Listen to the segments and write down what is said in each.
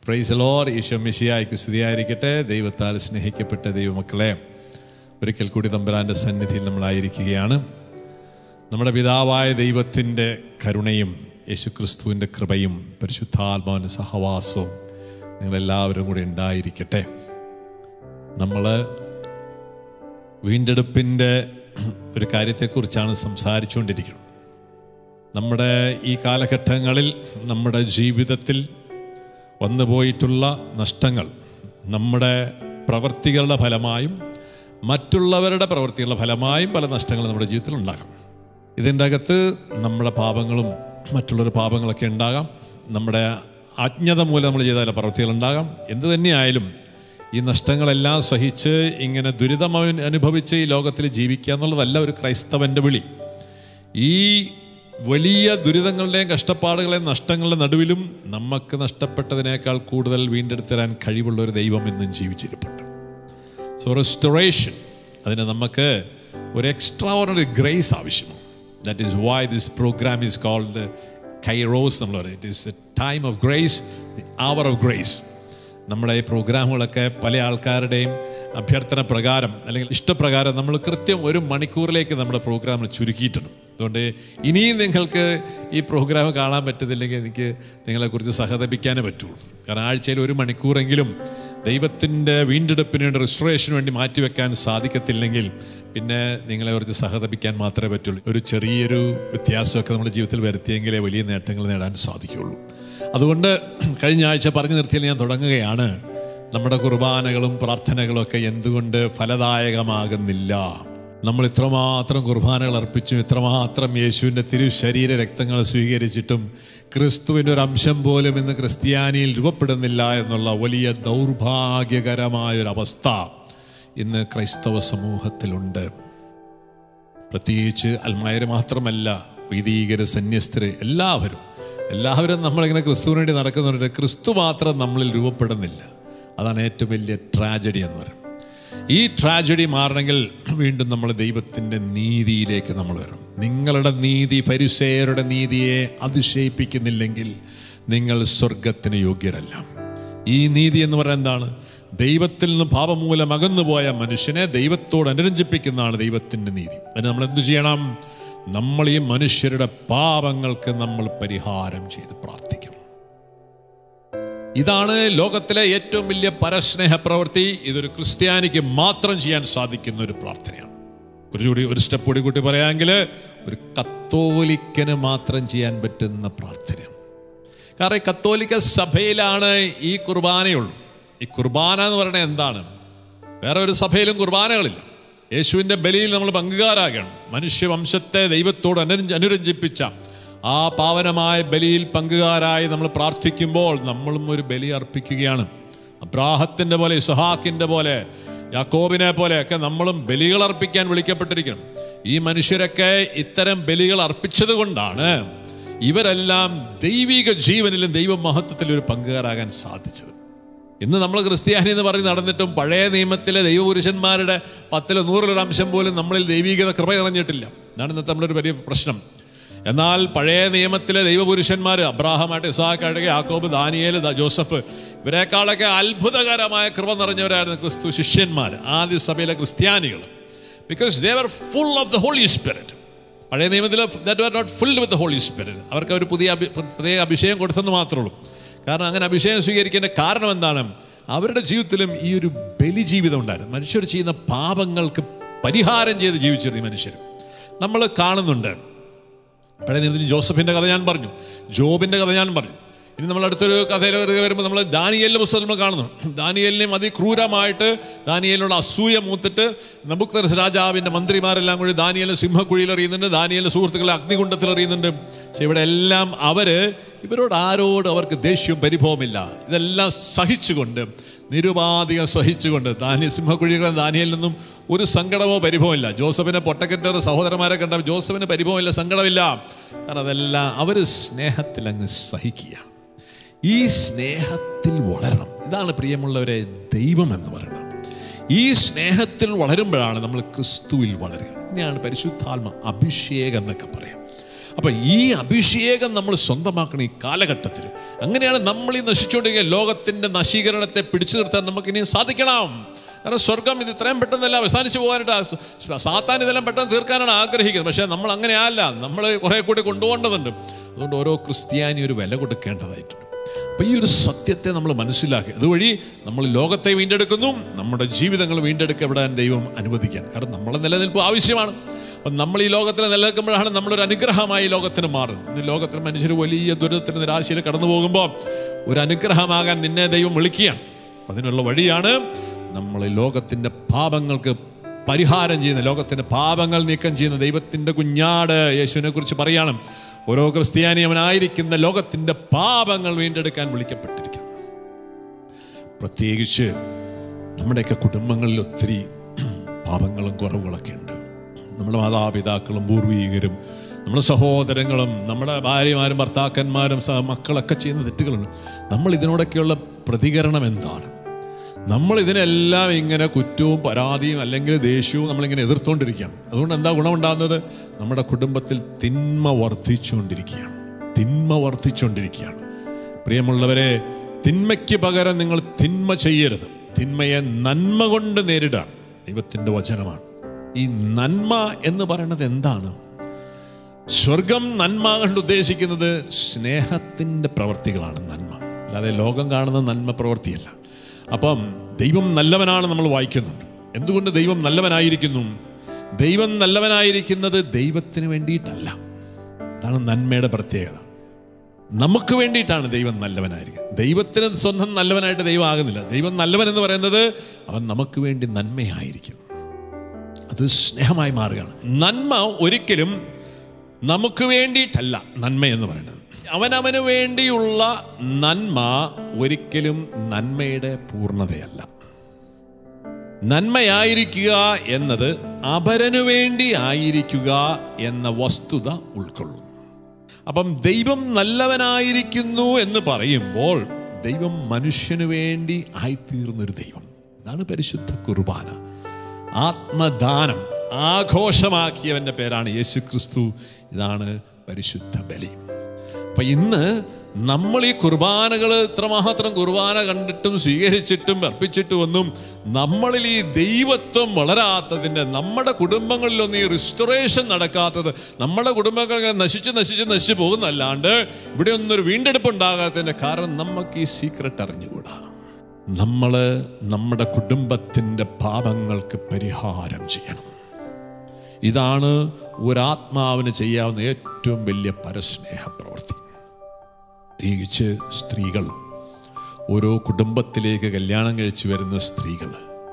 Price lore Isho മിശിയായിക്ക് സ്തുതിയായിരിക്കട്ടെ ദൈവത്താൽ സ്നേഹിക്കപ്പെട്ട ദൈവമക്കളെ ഒരിക്കൽ കൂടി തമ്പുരാൻ്റെ സന്നിധിയിൽ നമ്മളായിരിക്കുകയാണ് നമ്മുടെ പിതാവായ ദൈവത്തിൻ്റെ കരുണയും യേശുക്രിസ്തുവിൻ്റെ കൃപയും പരിശുദ്ധാത്മാവിൻ്റെ സഹവാസവും നിങ്ങളെല്ലാവരും കൂടി ഉണ്ടായിരിക്കട്ടെ നമ്മൾ വീണ്ടെടുപ്പിൻ്റെ ഒരു കാര്യത്തെക്കുറിച്ചാണ് സംസാരിച്ചുകൊണ്ടിരിക്കുന്നത് നമ്മുടെ ഈ കാലഘട്ടങ്ങളിൽ നമ്മുടെ ജീവിതത്തിൽ വന്നുപോയിട്ടുള്ള നഷ്ടങ്ങൾ നമ്മുടെ പ്രവൃത്തികളുടെ ഫലമായും മറ്റുള്ളവരുടെ പ്രവൃത്തികളുടെ ഫലമായും പല നഷ്ടങ്ങളും നമ്മുടെ ജീവിതത്തിൽ ഉണ്ടാകാം ഇതിൻ്റെ അകത്ത് നമ്മുടെ പാപങ്ങളും മറ്റുള്ളവരുടെ പാപങ്ങളൊക്കെ ഉണ്ടാകാം നമ്മുടെ അജ്ഞത മൂലം നമ്മൾ ചെയ്ത പല പ്രവൃത്തികളുണ്ടാകാം എന്ത് തന്നെയായാലും ഈ നഷ്ടങ്ങളെല്ലാം സഹിച്ച് ഇങ്ങനെ ദുരിതം അവൻ അനുഭവിച്ച് ഈ ലോകത്തിൽ ജീവിക്കുക എന്നുള്ളതല്ല ഒരു ക്രൈസ്തവൻ്റെ വിളി ഈ വലിയ ദുരിതങ്ങളുടെയും കഷ്ടപ്പാടുകളെയും നഷ്ടങ്ങളുടെ നടുവിലും നമുക്ക് നഷ്ടപ്പെട്ടതിനേക്കാൾ കൂടുതൽ വീണ്ടെടുത്ത് തരാൻ കഴിവുള്ള ഒരു ദൈവം എന്നും ജീവിച്ചിരിപ്പുണ്ട് സോ റെസ്റ്റോറേഷൻ അതിന് നമുക്ക് ഒരു എക്സ്ട്രാ ഓർഡിനറി ഗ്രേസ് ആവശ്യമാണ് that is why this programme is called kairos നമ്മൾ പറയും it is a time of grace the hour of grace നമ്മുടെ ഈ പ്രോഗ്രാമുകളൊക്കെ പല ആൾക്കാരുടെയും അഭ്യർത്ഥന പ്രകാരം അല്ലെങ്കിൽ ഇഷ്ടപ്രകാരം നമ്മൾ കൃത്യം ഒരു മണിക്കൂറിലേക്ക് നമ്മുടെ പ്രോഗ്രാം ചുരുക്കിയിട്ടുണ്ട് അതുകൊണ്ട് ഇനിയും നിങ്ങൾക്ക് ഈ പ്രോഗ്രാം കാണാൻ പറ്റുന്നില്ലെങ്കിൽ എനിക്ക് നിങ്ങളെക്കുറിച്ച് സഹതപിക്കാനേ പറ്റുള്ളൂ കാരണം ആഴ്ചയിൽ ഒരു മണിക്കൂറെങ്കിലും ദൈവത്തിൻ്റെ വീണ്ടെടുപ്പിന് വേണ്ടി റിസ്റ്റോറേഷന് വേണ്ടി മാറ്റിവെക്കാൻ സാധിക്കത്തില്ലെങ്കിൽ പിന്നെ നിങ്ങളെ കുറിച്ച് സഹതപിക്കാൻ മാത്രമേ പറ്റുള്ളൂ ഒരു ചെറിയൊരു വ്യത്യാസമൊക്കെ നമ്മുടെ ജീവിതത്തിൽ വരുത്തിയെങ്കിലേ വലിയ നേട്ടങ്ങൾ നേടാൻ സാധിക്കുകയുള്ളൂ അതുകൊണ്ട് കഴിഞ്ഞ ആഴ്ച പറഞ്ഞു നിർത്തിയാൽ ഞാൻ തുടങ്ങുകയാണ് നമ്മുടെ കുർബാനകളും പ്രാർത്ഥനകളും ഒക്കെ എന്തുകൊണ്ട് ഫലദായകമാകുന്നില്ല നമ്മൾ ഇത്രമാത്രം കുർബാനകൾ അർപ്പിച്ചും ഇത്രമാത്രം യേശുവിൻ്റെ തിരു ശരീര രക്തങ്ങൾ സ്വീകരിച്ചിട്ടും ക്രിസ്തുവിൻ്റെ ഒരു അംശം പോലും ഇന്ന് ക്രിസ്ത്യാനിയിൽ രൂപപ്പെടുന്നില്ല എന്നുള്ള വലിയ ദൗർഭാഗ്യകരമായൊരവസ്ഥ ഇന്ന് ക്രൈസ്തവ സമൂഹത്തിലുണ്ട് പ്രത്യേകിച്ച് അൽമായർ മാത്രമല്ല വൈദികര് സന്യസ്തര് എല്ലാവരും എല്ലാവരും നമ്മളിങ്ങനെ ക്രിസ്തുവിന് വേണ്ടി നടക്കുന്നുണ്ട് ക്രിസ്തു മാത്രം നമ്മളിൽ രൂപപ്പെടുന്നില്ല അതാണ് ഏറ്റവും വലിയ ട്രാജഡി എന്ന് പറയുന്നത് ഈ ട്രാജഡി മാറണമെങ്കിൽ വീണ്ടും നമ്മൾ ദൈവത്തിൻ്റെ നീതിയിലേക്ക് നമ്മൾ വരണം നിങ്ങളുടെ നീതി ഫരിസേയരുടെ നീതിയെ അതിശയിപ്പിക്കുന്നില്ലെങ്കിൽ നിങ്ങൾ സ്വർഗത്തിന് യോഗ്യരല്ല ഈ നീതി എന്ന് പറയുന്നത് എന്താണ് ദൈവത്തിൽ നിന്ന് പാപമൂലം അകന്നുപോയ മനുഷ്യനെ ദൈവത്തോട് അനുരഞ്ജിപ്പിക്കുന്നതാണ് ദൈവത്തിൻ്റെ നീതി അതിന് നമ്മൾ എന്തു ചെയ്യണം നമ്മൾ ഈ മനുഷ്യരുടെ പാപങ്ങൾക്ക് നമ്മൾ പരിഹാരം ചെയ്ത് പ്രാർത്ഥിക്കണം ഇതാണ് ലോകത്തിലെ ഏറ്റവും വലിയ പരസ്നേഹ പ്രവൃത്തി ഇതൊരു ക്രിസ്ത്യാനിക്ക് മാത്രം ചെയ്യാൻ സാധിക്കുന്ന ഒരു പ്രാർത്ഥനയാണ് കുറച്ചുകൂടി ഒരു സ്റ്റെപ്പ് കൂടി കൂട്ടി പറയാമെങ്കിൽ ഒരു കത്തോലിക്കന് മാത്രം ചെയ്യാൻ പറ്റുന്ന പ്രാർത്ഥനയാണ് കാരണം ഈ കത്തോലിക്ക സഭയിലാണ് ഈ കുർബാനയുള്ളൂ ഈ കുർബാന എന്ന് പറയുന്നത് എന്താണ് വേറെ ഒരു സഭയിലും കുർബാനകളില്ല യേശുവിൻ്റെ ബലിയിൽ നമ്മൾ പങ്കുകാരാകണം മനുഷ്യവംശത്തെ ദൈവത്തോട് അനുരഞ്ജ അനുരഞ്ജിപ്പിച്ച ആ പാവനമായ ബലിയിൽ പങ്കുകാരായി നമ്മൾ പ്രാർത്ഥിക്കുമ്പോൾ നമ്മളും ഒരു ബലി അർപ്പിക്കുകയാണ് അബ്രാഹത്തിൻ്റെ പോലെ ഇസഹാക്കിൻ്റെ പോലെ യാക്കോബിനെ പോലെയൊക്കെ നമ്മളും ബലികൾ അർപ്പിക്കാൻ വിളിക്കപ്പെട്ടിരിക്കണം ഈ മനുഷ്യരൊക്കെ ഇത്തരം ബലികൾ അർപ്പിച്ചത് കൊണ്ടാണ് ഇവരെല്ലാം ദൈവിക ജീവനിലും ദൈവ മഹത്വത്തിലും ഒരു പങ്കുകാരാകാൻ സാധിച്ചത് ഇന്ന് നമ്മൾ ക്രിസ്ത്യാനി എന്ന് പറഞ്ഞ് നടന്നിട്ടും പഴയ നിയമത്തിലെ ദൈവപുരുഷന്മാരുടെ പത്തിലോ നൂറിലൊരു അംശം പോലും നമ്മളിൽ ദൈവികത കൃപ നിറഞ്ഞിട്ടില്ല അതാണ് ഇന്നത്തെ നമ്മളൊരു വലിയ പ്രശ്നം എന്നാൽ പഴയ നിയമത്തിലെ ദൈവപുരുഷന്മാർ അബ്രാഹമായിട്ട് ഇസാക്കായിട്ട് യാക്കോബ് ദാനിയേൽ ജോസഫ് ഇവരെക്കാളൊക്കെ അത്ഭുതകരമായ കൃപ നിറഞ്ഞവരായിരുന്നു ക്രിസ്തു ശിഷ്യന്മാർ ആദ്യ സഭയിലെ ക്രിസ്ത്യാനികൾ because they were full of the Holy Spirit പഴയ നിയമത്തിൽ that were not filled with the Holy Spirit അവർക്ക് ഒരു പുതിയ പ്രത്യേക അഭിഷേകം കൊടുത്തെന്ന് മാത്രമേ ഉള്ളൂ കാരണം അങ്ങനെ അഭിഷേകം സ്വീകരിക്കേണ്ട കാരണം എന്താണ് അവരുടെ ജീവിതത്തിലും ഈ ഒരു ബലി ജീവിതം ഉണ്ടായിരുന്നു മനുഷ്യർ ചെയ്യുന്ന പാപങ്ങൾക്ക് പരിഹാരം ചെയ്ത് ജീവിച്ചിരുന്നു ഈ മനുഷ്യർ നമ്മൾ കാണുന്നുണ്ട് പഴയ നിയമത്തിൽ ജോസഫിൻ്റെ കഥ ഞാൻ പറഞ്ഞു ജോബിൻ്റെ കഥ ഞാൻ പറഞ്ഞു ഇനി നമ്മൾ അടുത്തൊരു കഥയിലേക്ക് വരുമ്പോൾ നമ്മൾ ദാനിയലിൻ്റെ പുസ്തകം നമ്മൾ കാണുന്നു ദാനിയലിനെയും അതിക്രൂരമായിട്ട് ദാനിയലിനോട് അസൂയ മൂത്തിട്ട് നബുക്തരസ് രാജാവിൻ്റെ മന്ത്രിമാരെല്ലാം കൂടി ദാനിയലിനെ സിംഹക്കുഴിയിൽ എറിയുന്നുണ്ട് ദാനിയലിൻ്റെ സുഹൃത്തുക്കളെ അഗ്നികുണ്ടത്തിൽ എറിയുന്നുണ്ട് പക്ഷെ ഇവിടെ എല്ലാം അവർ ഇവരോട് ആരോട് അവർക്ക് ദേഷ്യവും പരിഭവമില്ല ഇതെല്ലാം സഹിച്ചുകൊണ്ട് നിരുപാധികം സഹിച്ചുകൊണ്ട് ദാനിയ സിംഹക്കുഴികളെ ദാനിയലിൽ നിന്നും ഒരു സങ്കടമോ പരിഭവമില്ല ജോസഫിനെ പൊട്ടക്കെറ്റർ സഹോദരന്മാരെ കണ്ട ജോസഫിന് പരിഭവമില്ല സങ്കടമില്ല കാരണം അതെല്ലാം അവർ സ്നേഹത്തിൽ അങ്ങ് സഹിക്കുക ഈ സ്നേഹത്തിൽ വളരണം ഇതാണ് പ്രിയമുള്ളവരെ ദൈവം എന്ന് പറയുന്നത് ഈ സ്നേഹത്തിൽ വളരുമ്പോഴാണ് നമ്മൾ ക്രിസ്തുവിൽ വളരുക ഇതിനെയാണ് പരിശുദ്ധാത്മ അഭിഷേകം എന്നൊക്കെ പറയാം അപ്പൊ ഈ അഭിഷേകം നമ്മൾ സ്വന്തമാക്കണം ഈ കാലഘട്ടത്തിൽ അങ്ങനെയാണ് നമ്മൾ ഈ നശിച്ചുകൊണ്ടിരിക്കുക ലോകത്തിന്റെ നശീകരണത്തെ പിടിച്ചു നിർത്താൻ നമുക്ക് ഇനിയും സാധിക്കണം കാരണം സ്വർഗം ഇത് ഇത്രയും പെട്ടെന്നല്ല അവസാനിച്ചു പോകാനായിട്ട് ആ- സാത്താൻ ഇതെല്ലാം പെട്ടെന്ന് തീർക്കാനാണ് ആഗ്രഹിക്കുന്നത് പക്ഷേ നമ്മൾ അങ്ങനെയല്ല നമ്മൾ കുറെ കൂടി കൊണ്ടുപോകേണ്ടതുണ്ട് അതുകൊണ്ട് ഓരോ ക്രിസ്ത്യാനി ഒരു വില കൊടുക്കേണ്ടതായിട്ടുണ്ട് അപ്പൊ ഈ ഒരു സത്യത്തെ നമ്മൾ മനസ്സിലാക്കി അതുവഴി നമ്മൾ ലോകത്തെ വീണ്ടെടുക്കുന്നു നമ്മുടെ ജീവിതങ്ങൾ വീണ്ടെടുക്കപ്പെടാൻ ദൈവം അനുവദിക്കാൻ കാരണം നമ്മളെ നിലനിൽപ്പ് ആവശ്യമാണ് അപ്പം നമ്മൾ ഈ ലോകത്തിൽ നിലനിൽക്കുമ്പോഴാണ് നമ്മളൊരു അനുഗ്രഹമായി ലോകത്തിന് മാറുന്നത് ഇന്ന് ലോകത്തിൽ മനുഷ്യർ വലിയ ദുരിതത്തിന് നിരാശയിൽ കടന്നു പോകുമ്പോൾ ഒരു അനുഗ്രഹമാകാൻ നിന്നെ ദൈവം വിളിക്കുകയാണ് അപ്പം അതിനുള്ള വഴിയാണ് നമ്മൾ ഈ ലോകത്തിൻ്റെ പാപങ്ങൾക്ക് പരിഹാരം ചെയ്യുന്ന ലോകത്തിൻ്റെ പാപങ്ങൾ നീക്കം ചെയ്യുന്ന ദൈവത്തിൻ്റെ കുഞ്ഞാട് യേശുവിനെ കുറിച്ച് പറയാണ് ഓരോ ക്രിസ്ത്യാനി അവനായിരിക്കുന്ന ലോകത്തിൻ്റെ പാപങ്ങൾ വീണ്ടെടുക്കാൻ വിളിക്കപ്പെട്ടിരിക്കുന്നു പ്രത്യേകിച്ച് നമ്മുടെയൊക്കെ കുടുംബങ്ങളിൽ ഒത്തിരി പാപങ്ങളും കുറവുകളൊക്കെ ഉണ്ട് നമ്മുടെ മാതാപിതാക്കളും പൂർവീകരും നമ്മുടെ സഹോദരങ്ങളും നമ്മുടെ ഭാര്യമാരും ഭർത്താക്കന്മാരും സഹ മക്കളൊക്കെ ചെയ്യുന്ന തെറ്റുകളുണ്ട് നമ്മൾ ഇതിനോടൊക്കെയുള്ള പ്രതികരണം എന്താണ് നമ്മൾ ഇതിനെല്ലാം ഇങ്ങനെ കുറ്റവും പരാതിയും അല്ലെങ്കിൽ ദേഷ്യവും നമ്മളിങ്ങനെ എതിർത്തുകൊണ്ടിരിക്കുകയാണ് അതുകൊണ്ട് എന്താ ഗുണമുണ്ടാകുന്നത് നമ്മുടെ കുടുംബത്തിൽ തിന്മ വർദ്ധിച്ചുകൊണ്ടിരിക്കുകയാണ് തിന്മ വർദ്ധിച്ചുകൊണ്ടിരിക്കുകയാണ് പ്രിയമുള്ളവരെ തിന്മയ്ക്ക് പകരം നിങ്ങൾ തിന്മ ചെയ്യരുത് തിന്മയെ നന്മ കൊണ്ട് നേരിടുക ദൈവത്തിൻ്റെ വചനമാണ് ഈ നന്മ എന്ന് പറയുന്നത് എന്താണ് സ്വർഗം നന്മ കൊണ്ട് ഉദ്ദേശിക്കുന്നത് സ്നേഹത്തിൻ്റെ പ്രവർത്തികളാണ് നന്മ അല്ലാതെ ലോകം കാണുന്ന നന്മ പ്രവൃത്തിയല്ല അപ്പം ദൈവം നല്ലവനാണ് നമ്മൾ വായിക്കുന്നുണ്ട് എന്തുകൊണ്ട് ദൈവം നല്ലവനായിരിക്കുന്നു ദൈവം നല്ലവനായിരിക്കുന്നത് ദൈവത്തിന് വേണ്ടിയിട്ടല്ല അതാണ് നന്മയുടെ പ്രത്യേകത നമുക്ക് വേണ്ടിയിട്ടാണ് ദൈവം നല്ലവനായിരിക്കുന്നത് ദൈവത്തിന് സ്വന്തം നല്ലവനായിട്ട് ദൈവം ആകുന്നില്ല ദൈവം നല്ലവൻ എന്ന് പറയുന്നത് അവൻ നമുക്ക് വേണ്ടി നന്മയായിരിക്കും അത് സ്നേഹമായി മാറുകയാണ് നന്മ ഒരിക്കലും നമുക്ക് വേണ്ടിയിട്ടല്ല നന്മ എന്ന് പറയുന്നത് അവനവന് വേണ്ടിയുള്ള നന്മ ഒരിക്കലും നന്മയുടെ പൂർണ്ണതയല്ല നന്മയായിരിക്കുക എന്നത് അപരനു വേണ്ടി ആയിരിക്കുക എന്ന വസ്തുത ഉൾക്കൊള്ളുന്നു അപ്പം ദൈവം നല്ലവനായിരിക്കുന്നു എന്ന് പറയുമ്പോൾ ദൈവം മനുഷ്യന് വേണ്ടി ആയിത്തീർന്നൊരു ദൈവം ഇതാണ് പരിശുദ്ധ കുർബാന ആത്മദാനം ആഘോഷമാക്കിയവന്റെ പേരാണ് യേശു ക്രിസ്തു ഇതാണ് പരിശുദ്ധ ബലി അപ്പൊ ഇന്ന് നമ്മൾ ഈ കുർബാനകൾ ഇത്രമാത്രം കുർബാന കണ്ടിട്ടും സ്വീകരിച്ചിട്ടും അർപ്പിച്ചിട്ടും ഒന്നും നമ്മളിൽ ഈ ദൈവത്വം വളരാത്തതിൻ്റെ നമ്മുടെ കുടുംബങ്ങളിലൊന്നും ഈ റിസ്റ്റോറേഷൻ നടക്കാത്തത് നമ്മുടെ കുടുംബങ്ങൾ ഇങ്ങനെ നശിച്ച് നശിച്ച് നശിച്ച് പോകുന്നല്ലാണ്ട് ഇവിടെ ഒന്നും ഒരു വീണ്ടെടുപ്പ് ഉണ്ടാകാത്തതിൻ്റെ കാരണം നമുക്ക് ഈ സീക്രട്ട് അറിഞ്ഞുകൂടാ നമ്മൾ നമ്മുടെ കുടുംബത്തിൻ്റെ പാപങ്ങൾക്ക് പരിഹാരം ചെയ്യണം ഇതാണ് ഒരാത്മാവിന് ചെയ്യാവുന്ന ഏറ്റവും വലിയ പരസ്നേഹ പ്രവൃത്തി പ്രത്യേകിച്ച് സ്ത്രീകൾ ഓരോ കുടുംബത്തിലേക്ക് കല്യാണം കഴിച്ചു വരുന്ന സ്ത്രീകൾ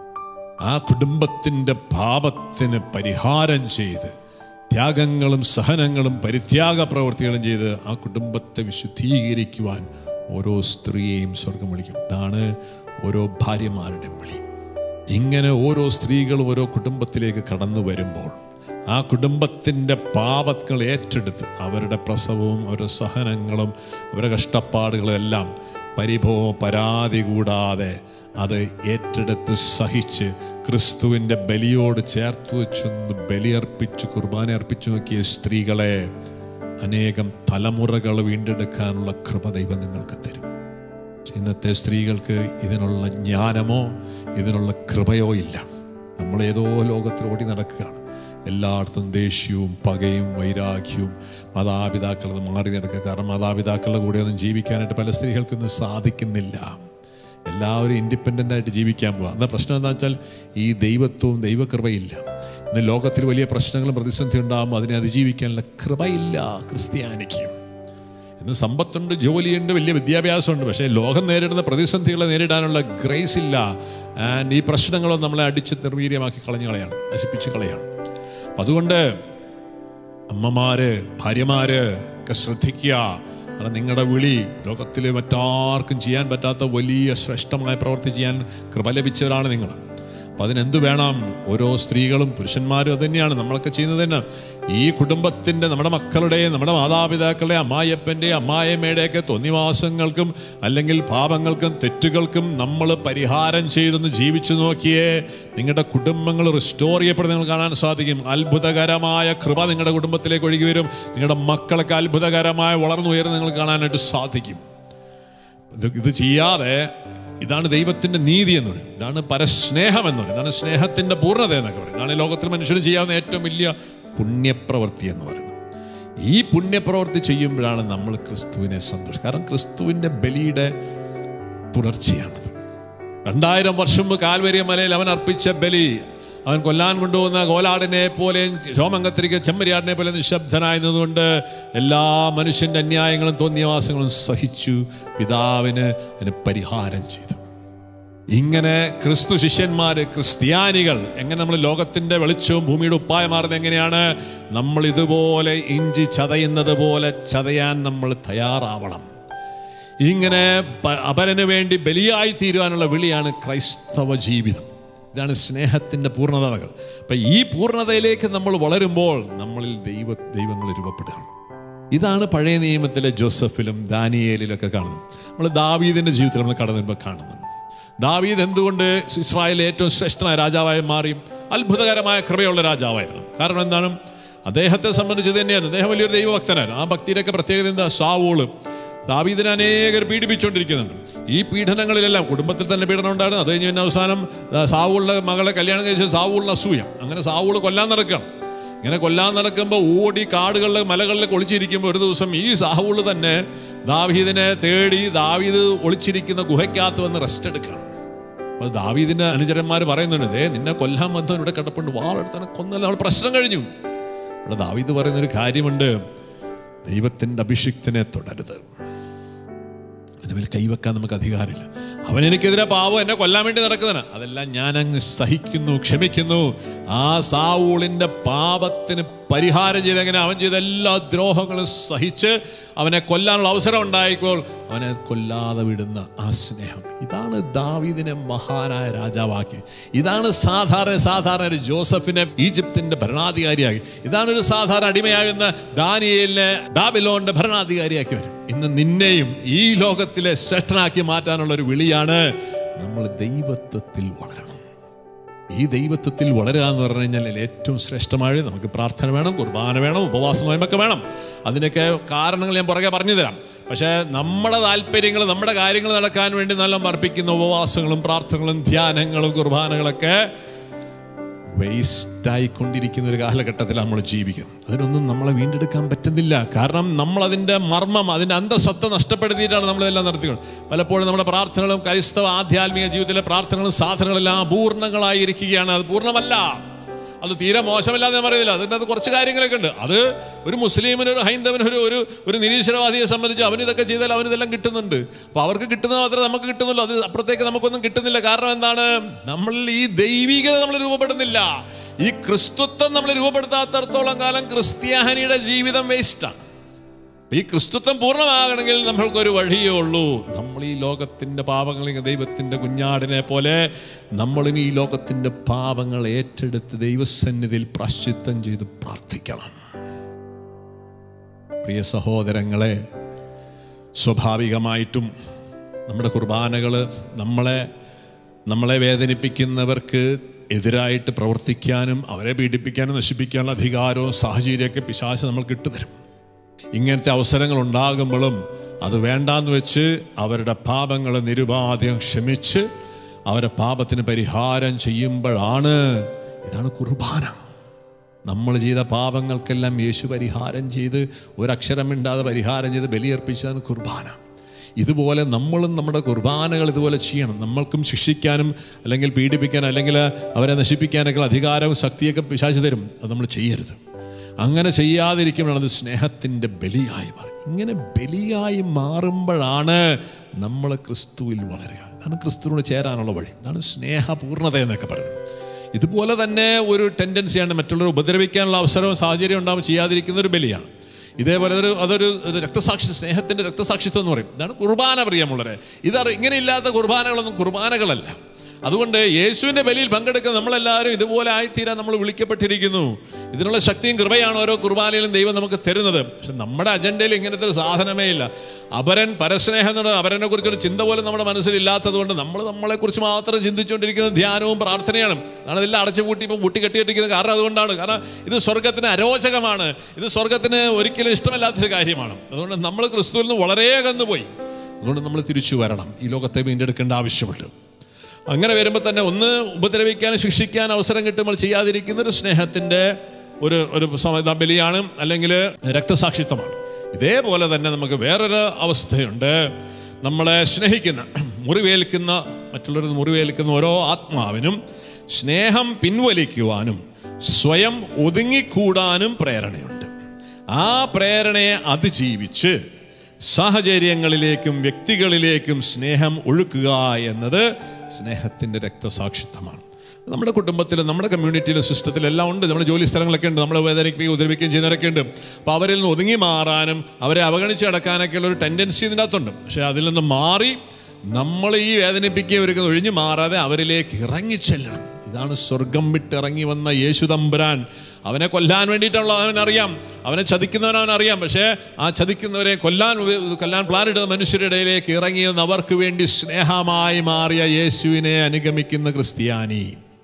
ആ കുടുംബത്തിൻ്റെ പാപത്തിന് പരിഹാരം ചെയ്ത് ത്യാഗങ്ങളും സഹനങ്ങളും പരിത്യാഗ പ്രവൃത്തികളും ചെയ്ത് ആ കുടുംബത്തെ വിശുദ്ധീകരിക്കുവാൻ ഓരോ സ്ത്രീയെയും സ്വർഗം വിളിക്കും ഇതാണ് ഓരോ ഭാര്യമാരുടെയും വിളി ഇങ്ങനെ ഓരോ സ്ത്രീകളും ഓരോ കുടുംബത്തിലേക്ക് കടന്നു വരുമ്പോൾ ആ കുടുംബത്തിൻ്റെ പാപങ്ങൾ ഏറ്റെടുത്ത് അവരുടെ പ്രസവവും അവരുടെ സഹനങ്ങളും അവരുടെ കഷ്ടപ്പാടുകളും എല്ലാം പരിഭവം പരാതി കൂടാതെ അത് ഏറ്റെടുത്ത് സഹിച്ച് ക്രിസ്തുവിൻ്റെ ബലിയോട് ചേർത്ത് വെച്ചൊന്ന് ബലിയർപ്പിച്ച് കുർബാന അർപ്പിച്ചു നോക്കിയ സ്ത്രീകളെ അനേകം തലമുറകൾ വീണ്ടെടുക്കാനുള്ള കൃപ ദൈവം നിങ്ങൾക്ക് തരും ഇന്നത്തെ സ്ത്രീകൾക്ക് ഇതിനുള്ള ജ്ഞാനമോ ഇതിനുള്ള കൃപയോ ഇല്ല നമ്മളേതോ ലോകത്തിൽ ഓടി നടക്കുകയാണ് എല്ലായിടത്തും ദേഷ്യവും പകയും വൈരാഗ്യവും മാതാപിതാക്കൾ മാറി നടക്കുക കാരണം മാതാപിതാക്കളുടെ കൂടെ ഒന്നും ജീവിക്കാനായിട്ട് പല സ്ത്രീകൾക്കൊന്നും സാധിക്കുന്നില്ല എല്ലാവരും ഇൻഡിപെൻഡൻ്റ് ആയിട്ട് ജീവിക്കാൻ പോവാം എന്നാൽ പ്രശ്നം എന്താ വെച്ചാൽ ഈ ദൈവത്വവും ദൈവകൃപയില്ല ഇന്ന് ലോകത്തിൽ വലിയ പ്രശ്നങ്ങളും പ്രതിസന്ധി ഉണ്ടാകുമ്പോൾ അതിനെ അതിജീവിക്കാനുള്ള കൃപയില്ല ക്രിസ്ത്യാനിക്ക് ഇന്ന് സമ്പത്തുണ്ട് ജോലിയുണ്ട് വലിയ വിദ്യാഭ്യാസമുണ്ട് പക്ഷേ ലോകം നേരിടുന്ന പ്രതിസന്ധികളെ നേരിടാനുള്ള ഗ്രേസ് ഇല്ല ആൻഡ് ഈ പ്രശ്നങ്ങളും നമ്മളെ അടിച്ച് നിർവീര്യമാക്കി കളഞ്ഞു കളയാണ് നശിപ്പിച്ച് കളയാണ് അപ്പം അതുകൊണ്ട് അമ്മമാര് ഭാര്യമാര് ഒക്കെ ശ്രദ്ധിക്കുക കാരണം നിങ്ങളുടെ വിളി ലോകത്തിൽ മറ്റാർക്കും ചെയ്യാൻ പറ്റാത്ത വലിയ ശ്രേഷ്ഠമായ പ്രവൃത്തി ചെയ്യാൻ കൃപ ലഭിച്ചവരാണ് നിങ്ങൾ അപ്പം അതിനെന്ത് വേണം ഓരോ സ്ത്രീകളും പുരുഷന്മാരും അത് തന്നെയാണ് നമ്മളൊക്കെ ചെയ്യുന്നത് തന്നെ ഈ കുടുംബത്തിൻ്റെ നമ്മുടെ മക്കളുടെയും നമ്മുടെ മാതാപിതാക്കളുടെ അമ്മായിയപ്പൻ്റെ അമ്മായിയമ്മയുടെയൊക്കെ തോന്നിവാസങ്ങൾക്കും അല്ലെങ്കിൽ പാപങ്ങൾക്കും തെറ്റുകൾക്കും നമ്മൾ പരിഹാരം ചെയ്തൊന്ന് ജീവിച്ചു നോക്കിയേ നിങ്ങളുടെ കുടുംബങ്ങൾ റിസ്റ്റോർ ചെയ്യപ്പെടുന്നത് നിങ്ങൾ കാണാൻ സാധിക്കും അത്ഭുതകരമായ കൃപ നിങ്ങളുടെ കുടുംബത്തിലേക്ക് ഒഴുകി വരും നിങ്ങളുടെ മക്കളൊക്കെ അത്ഭുതകരമായ വളർന്നുയർന്ന് നിങ്ങൾക്ക് കാണാനായിട്ട് സാധിക്കും ഇത് ഇത് ചെയ്യാതെ ഇതാണ് ദൈവത്തിന്റെ നീതി എന്ന് പറയും ഇതാണ് പരസ്നേഹം എന്ന് പറയും ഇതാണ് സ്നേഹത്തിന്റെ പൂർണ്ണത എന്നൊക്കെ പറയും ഇതാണ് ലോകത്തിൽ മനുഷ്യന് ചെയ്യാവുന്ന ഏറ്റവും വലിയ പുണ്യപ്രവൃത്തി എന്ന് പറയുന്നത് ഈ പുണ്യപ്രവൃത്തി ചെയ്യുമ്പോഴാണ് നമ്മൾ ക്രിസ്തുവിനെ സന്തോഷം കാരണം ക്രിസ്തുവിന്റെ ബലിയുടെ തുടർച്ചയാണത് രണ്ടായിരം വർഷം മുമ്പ് കാൽവരിയ മലയിൽ അവൻ അർപ്പിച്ച ബലി അവൻ കൊല്ലാൻ കൊണ്ടുപോകുന്ന കോലാടിനെ പോലെയും രോമങ്കത്തിരിക്ക ചെമ്മരിയാടിനെ പോലെ നിശബ്ദനായിരുന്നതുകൊണ്ട് എല്ലാ മനുഷ്യന്റെ അന്യായങ്ങളും തോന്നിയവാസങ്ങളും സഹിച്ചു പിതാവിന് അതിന് പരിഹാരം ചെയ്തു ഇങ്ങനെ ക്രിസ്തു ശിഷ്യന്മാര് ക്രിസ്ത്യാനികൾ എങ്ങനെ നമ്മൾ ലോകത്തിന്റെ വെളിച്ചവും ഭൂമിയുടെ ഉപ്പായ മാറുന്നത് എങ്ങനെയാണ് നമ്മൾ ഇതുപോലെ ഇഞ്ചി ചതയുന്നത് പോലെ ചതയാൻ നമ്മൾ തയ്യാറാവണം ഇങ്ങനെ പ- അപരന് വേണ്ടി ബലിയായി തീരുവാനുള്ള വിളിയാണ് ക്രൈസ്തവ ജീവിതം ഇതാണ് സ്നേഹത്തിൻ്റെ പൂർണ്ണതകൾ അപ്പം ഈ പൂർണ്ണതയിലേക്ക് നമ്മൾ വളരുമ്പോൾ നമ്മളിൽ ദൈവ ദൈവങ്ങൾ രൂപപ്പെടുകയാണ് ഇതാണ് പഴയ നിയമത്തിലെ ജോസഫിലും ദാനിയേലിലൊക്കെ കാണുന്നത് നമ്മൾ ദാവീദിൻ്റെ ജീവിതത്തിൽ നമ്മൾ കടന്നു വരുമ്പോൾ കാണുന്നുണ്ട് ദാവീദ് എന്തുകൊണ്ട് ഇസ്രായേലിലെ ഏറ്റവും ശ്രേഷ്ഠനായ രാജാവായി മാറി അത്ഭുതകരമായ കൃപയുള്ള രാജാവായിരുന്നു കാരണം എന്താണ് അദ്ദേഹത്തെ സംബന്ധിച്ച് ഇത് തന്നെയാണ് അദ്ദേഹം വലിയൊരു ദൈവഭക്തനാണ് ആ ഭക്തിയുടെയൊക്കെ പ്രത്യേകത എന്താ സാവൂള് ദാവീദിനെ അനേകർ പീഡിപ്പിച്ചുകൊണ്ടിരിക്കുന്നുണ്ട് ഈ പീഡനങ്ങളിലെല്ലാം കുടുംബത്തിൽ തന്നെ പീഡനം ഉണ്ടായിരുന്നു അത് കഴിഞ്ഞ് പിന്നെ അവസാനം ആ, സാവൂളിൻ്റെ മകളെ കല്യാണം കഴിച്ച സാവൂളിന് അസൂയ അങ്ങനെ സാവൂള് കൊല്ലാൻ നടക്കണം ഇങ്ങനെ കൊല്ലാൻ നടക്കുമ്പോൾ ഓടി കാടുകളിൽ മലകളിൽ ഒളിച്ചിരിക്കുമ്പോൾ ഒരു ദിവസം ഈ സാഹുള് തന്നെ ദാവീദിനെ തേടി ദാവീദ് ഒളിച്ചിരിക്കുന്ന ഗുഹയ്ക്കകത്ത് വന്ന് റെസ്റ്റ് എടുക്കണം അപ്പോൾ ദാവീദിന്റെ അനുചരന്മാർ പറയുന്നുണ്ട് ദേ നിന്നെ കൊല്ലാൻ വന്നവൻ ഇവിടെ കിടപ്പുണ്ട് വാളെടുത്താണ് കൊന്നല്ല നമ്മൾ പ്രശ്നം കഴിഞ്ഞു ഇവിടെ ദാവീദ് പറയുന്നൊരു കാര്യമുണ്ട് ദൈവത്തിൻ്റെ അഭിഷിക്തനെ തുടരുത് അതിന് മേൽ കൈവെക്കാൻ നമുക്ക് അധികാരമില്ല അവൻ എനിക്കെതിരെ പാവം എന്നെ കൊല്ലാൻ വേണ്ടി നടക്കുന്നതാണ് അതെല്ലാം ഞാൻ അങ്ങ് സഹിക്കുന്നു ക്ഷമിക്കുന്നു ആ സാവൂളിന്റെ പാപത്തിന് പരിഹാരം ചെയ്ത് എങ്ങനെ അവൻ ചെയ്ത എല്ലാ ദ്രോഹങ്ങളും സഹിച്ച് അവനെ കൊല്ലാനുള്ള അവസരം ഉണ്ടായിപ്പോൾ അവനെ കൊല്ലാതെ വിടുന്ന ആ സ്നേഹം ഇതാണ് ദാവീദിനെ മഹാനായ രാജാവാക്കി ഇതാണ് സാധാരണ സാധാരണ ഒരു ജോസഫിനെ ഈജിപ്തിന്റെ ഭരണാധികാരിയാക്കി ഇതാണ് ഒരു സാധാരണ അടിമയാകുന്ന ദാനിയേലിനെ ബാബിലോണിന്റെ ഭരണാധികാരിയാക്കി വരും ഇന്ന് നിന്നെയും ഈ ലോകത്തിലെ ശ്രേഷ്ഠനാക്കി മാറ്റാനുള്ള ഒരു വിളിയാണ് നമ്മൾ ദൈവത്വത്തിൽ വളരണം ഈ ദൈവത്വത്തിൽ വളരുക എന്ന് പറഞ്ഞു കഴിഞ്ഞാൽ ഏറ്റവും ശ്രേഷ്ഠമായ നമുക്ക് പ്രാർത്ഥന വേണം കുർബാന വേണം ഉപവാസം നോയമ്പൊക്കെ വേണം അതിനൊക്കെ കാരണങ്ങൾ ഞാൻ പുറകെ പറഞ്ഞു തരാം പക്ഷേ നമ്മുടെ താല്പര്യങ്ങൾ നമ്മുടെ കാര്യങ്ങൾ നടക്കാൻ വേണ്ടി നല്ല അർപ്പിക്കുന്ന ഉപവാസങ്ങളും പ്രാർത്ഥനകളും ധ്യാനങ്ങളും കുർബാനകളൊക്കെ വേസ്റ്റായിക്കൊണ്ടിരിക്കുന്ന ഒരു കാലഘട്ടത്തിൽ നമ്മൾ ജീവിക്കുന്നത് അതിനൊന്നും നമ്മളെ വീണ്ടെടുക്കാൻ പറ്റുന്നില്ല കാരണം നമ്മൾ അതിൻ്റെ മർമ്മം അതിൻ്റെ അന്തസത്ത നഷ്ടപ്പെടുത്തിയിട്ടാണ് നമ്മളിതെല്ലാം നടത്തിയത് പലപ്പോഴും നമ്മുടെ പ്രാർത്ഥനകളും ക്രൈസ്തവ ആധ്യാത്മിക ജീവിതത്തിലെ പ്രാർത്ഥനകളും സാധനങ്ങളെല്ലാം അപൂർണങ്ങളായിരിക്കുകയാണ് അത് പൂർണ്ണമല്ല അത് തീരെ മോശമില്ലാന്ന് ഞാൻ പറയുന്നില്ല അതിൻ്റെ അത് കുറച്ച് കാര്യങ്ങളൊക്കെ ഉണ്ട് അത് ഒരു മുസ്ലിമിന് ഒരു ഹൈന്ദവന് ഒരു ഒരു ഒരു നിരീശ്വരവാദിയെ സംബന്ധിച്ച് അവന് ഇതൊക്കെ ചെയ്താൽ അവന് ഇതെല്ലാം കിട്ടുന്നുണ്ട് അപ്പോൾ അവർക്ക് കിട്ടുന്നത് മാത്രമേ നമുക്ക് കിട്ടുന്നുള്ളൂ അത് അപ്പുറത്തേക്ക് നമുക്കൊന്നും കിട്ടുന്നില്ല കാരണം എന്താണ് നമ്മൾ ഈ ദൈവികത നമ്മൾ രൂപപ്പെടുന്നില്ല ഈ ക്രിസ്തുത്വം നമ്മൾ രൂപപ്പെടുത്താത്തടത്തോളം കാലം ക്രിസ്ത്യാനിയുടെ ജീവിതം വേസ്റ്റാണ് ഈ ക്രിസ്തുത്വം പൂർണ്ണമാകണമെങ്കിൽ നമ്മൾക്കൊരു വഴിയേ ഉള്ളൂ നമ്മൾ ഈ ലോകത്തിൻ്റെ പാപങ്ങൾ ദൈവത്തിൻ്റെ കുഞ്ഞാടിനെ പോലെ നമ്മളും ഈ ലോകത്തിൻ്റെ പാപങ്ങൾ ഏറ്റെടുത്ത് ദൈവസന്നിധിയിൽ പ്രാശ്ചിത്തം ചെയ്ത് പ്രാർത്ഥിക്കണം പ്രിയ സഹോദരങ്ങളെ സ്വാഭാവികമായിട്ടും നമ്മുടെ കുർബാനകൾ നമ്മളെ നമ്മളെ വേദനിപ്പിക്കുന്നവർക്ക് എതിരായിട്ട് പ്രവർത്തിക്കാനും അവരെ പീഡിപ്പിക്കാനും നശിപ്പിക്കാനുള്ള അധികാരവും സാഹചര്യമൊക്കെ പിശാച് നമ്മൾക്ക് ഇട്ടുതരും ഇങ്ങനത്തെ അവസരങ്ങൾ ഉണ്ടാകുമ്പോഴും അത് വേണ്ടാന്ന് വെച്ച് അവരുടെ പാപങ്ങളെ നിരുപാധികം ക്ഷമിച്ച് അവരുടെ പാപത്തിന് പരിഹാരം ചെയ്യുമ്പോഴാണ് ഇതാണ് കുർബാന നമ്മൾ ചെയ്ത പാപങ്ങൾക്കെല്ലാം യേശു പരിഹാരം ചെയ്ത് ഒരക്ഷരം മിണ്ടാതെ പരിഹാരം ചെയ്ത് ബലിയർപ്പിച്ചതാണ് കുർബാന ഇതുപോലെ നമ്മളും നമ്മുടെ കുർബാനകൾ ഇതുപോലെ ചെയ്യണം നമ്മൾക്കും ശിക്ഷിക്കാനും അല്ലെങ്കിൽ പീഡിപ്പിക്കാനും അല്ലെങ്കിൽ അവരെ നശിപ്പിക്കാനൊക്കെ അധികാരവും ശക്തിയൊക്കെ പിശാചു തരും അത് നമ്മൾ ചെയ്യരുത് അങ്ങനെ ചെയ്യാതിരിക്കുമ്പോഴാണ് അത് സ്നേഹത്തിൻ്റെ ബലിയായി മാറി ഇങ്ങനെ ബലിയായി മാറുമ്പോഴാണ് നമ്മൾ ക്രിസ്തുവിൽ വളരുക ഇതാണ് ക്രിസ്തുവിനോട് ചേരാനുള്ള വഴി ഇതാണ് സ്നേഹപൂർണ്ണത എന്നൊക്കെ പറയുന്നത് ഇതുപോലെ തന്നെ ഒരു ടെൻഡൻസിയാണ് മറ്റുള്ളവരെ ഉപദ്രവിക്കാനുള്ള അവസരവും സാഹചര്യം ഉണ്ടാകുമ്പോൾ ചെയ്യാതിരിക്കുന്ന ഒരു ബലിയാണ് ഇതേപോലെ ഒരു അതൊരു ഒരു രക്തസാക്ഷി സ്നേഹത്തിൻ്റെ രക്തസാക്ഷിത്വം എന്ന് പറയും ഇതാണ് കുർബാന പ്രിയമുള്ളവരെ ഇതറി ഇങ്ങനെ ഇല്ലാത്ത കുർബാനകളൊന്നും കുർബാനകളല്ല അതുകൊണ്ട് യേശുവിൻ്റെ ബലിയിൽ പങ്കെടുക്കുന്ന നമ്മളെല്ലാവരും ഇതുപോലെ ആയിത്തീരാൻ നമ്മൾ വിളിക്കപ്പെട്ടിരിക്കുന്നു ഇതിനുള്ള ശക്തിയും കൃപയാണ് ഓരോ കുർബാനയിലും ദൈവം നമുക്ക് തരുന്നത് പക്ഷെ നമ്മുടെ അജണ്ടയിൽ ഇങ്ങനത്തെ ഒരു സാധനമേ ഇല്ല അപരൻ പരസ്നേഹം എന്ന് പറയുന്നത് അപരനെ കുറിച്ചൊരു ചിന്ത പോലും നമ്മുടെ മനസ്സിലില്ലാത്തത് കൊണ്ട് നമ്മൾ നമ്മളെക്കുറിച്ച് മാത്രം ചിന്തിച്ചുകൊണ്ടിരിക്കുന്ന ധ്യാനവും പ്രാർത്ഥനയാണ് അതാണ് ഇതെല്ലാം അടച്ചു പൂട്ടി ഇപ്പോൾ പൂട്ടി കെട്ടിയിട്ടിരിക്കുന്നത് കാരണം അതുകൊണ്ടാണ് കാരണം ഇത് സ്വർഗത്തിന് അരോചകമാണ് ഇത് സ്വർഗത്തിന് ഒരിക്കലും ഇഷ്ടമല്ലാത്തൊരു കാര്യമാണ് അതുകൊണ്ട് നമ്മൾ ക്രിസ്തുവിൽ നിന്ന് വളരെ അകന്നുപോയി അതുകൊണ്ട് നമ്മൾ തിരിച്ചു വരണം ഈ ലോകത്തെ വീണ്ടെടുക്കേണ്ട ആവശ്യമുണ്ട് അങ്ങനെ വരുമ്പോൾ തന്നെ ഒന്ന് ഉപദ്രവിക്കാൻ ശിക്ഷിക്കാൻ അവസരം കിട്ടുമ്പോൾ ചെയ്യാതിരിക്കുന്ന ഒരു സ്നേഹത്തിൻ്റെ ഒരു ഒരു സമ- ബലിയാണ് അല്ലെങ്കിൽ രക്തസാക്ഷിത്വമാണ് ഇതേപോലെ തന്നെ നമുക്ക് വേറൊരു അവസ്ഥയുണ്ട് നമ്മളെ സ്നേഹിക്കുന്ന മുറിവേൽക്കുന്ന മറ്റുള്ളവർ മുറിവേൽക്കുന്ന ഓരോ ആത്മാവിനും സ്നേഹം പിൻവലിക്കുവാനും സ്വയം ഒതുങ്ങിക്കൂടാനും പ്രേരണയുണ്ട് ആ പ്രേരണയെ അതിജീവിച്ച് സാഹചര്യങ്ങളിലേക്കും വ്യക്തികളിലേക്കും സ്നേഹം ഒഴുക്കുക എന്നത് സ്നേഹത്തിൻ്റെ രക്തസാക്ഷിത്വമാണ് നമ്മുടെ കുടുംബത്തിലും നമ്മുടെ കമ്മ്യൂണിറ്റിയിലും സിസ്റ്റത്തിലും എല്ലാം ഉണ്ട് നമ്മുടെ ജോലി സ്ഥലങ്ങളൊക്കെ ഉണ്ട് നമ്മളെ വേദനിക്കുകയും ഉപദ്രവിക്കുകയും ചെയ്യുന്നവരൊക്കെ ഉണ്ട് അപ്പോൾ അവരിൽ നിന്ന് ഒതുങ്ങി മാറാനും അവരെ അവഗണിച്ച് കിടക്കാനൊക്കെയുള്ള ഒരു ടെൻഡൻസി ഇതിൻ്റെ അകത്തുണ്ട് പക്ഷേ അതിൽ നിന്ന് മാറി നമ്മൾ ഈ വേദനിപ്പിക്കുകയും ഒരു ഒഴിഞ്ഞു മാറാതെ അവരിലേക്ക് ഇറങ്ങിച്ചെല്ലണം ഇതാണ് സ്വർഗം വിട്ടിറങ്ങി വന്ന യേശു തമ്പുരാൻ അവനെ കൊല്ലാൻ വേണ്ടിയിട്ടുള്ള അവനറിയാം അവനെ ചതിക്കുന്നവൻ അവനറിയാം പക്ഷേ ആ ചതിക്കുന്നവരെ കൊല്ലാൻ ഉപ- കൊല്ലാൻ പ്ലാൻ ഇടുന്ന മനുഷ്യരുടെ ഇടയിലേക്ക് ഇറങ്ങി വന്ന് അവർക്ക് വേണ്ടി സ്നേഹമായി മാറിയ യേശുവിനെ അനുഗമിക്കുന്ന ക്രിസ്ത്യാനി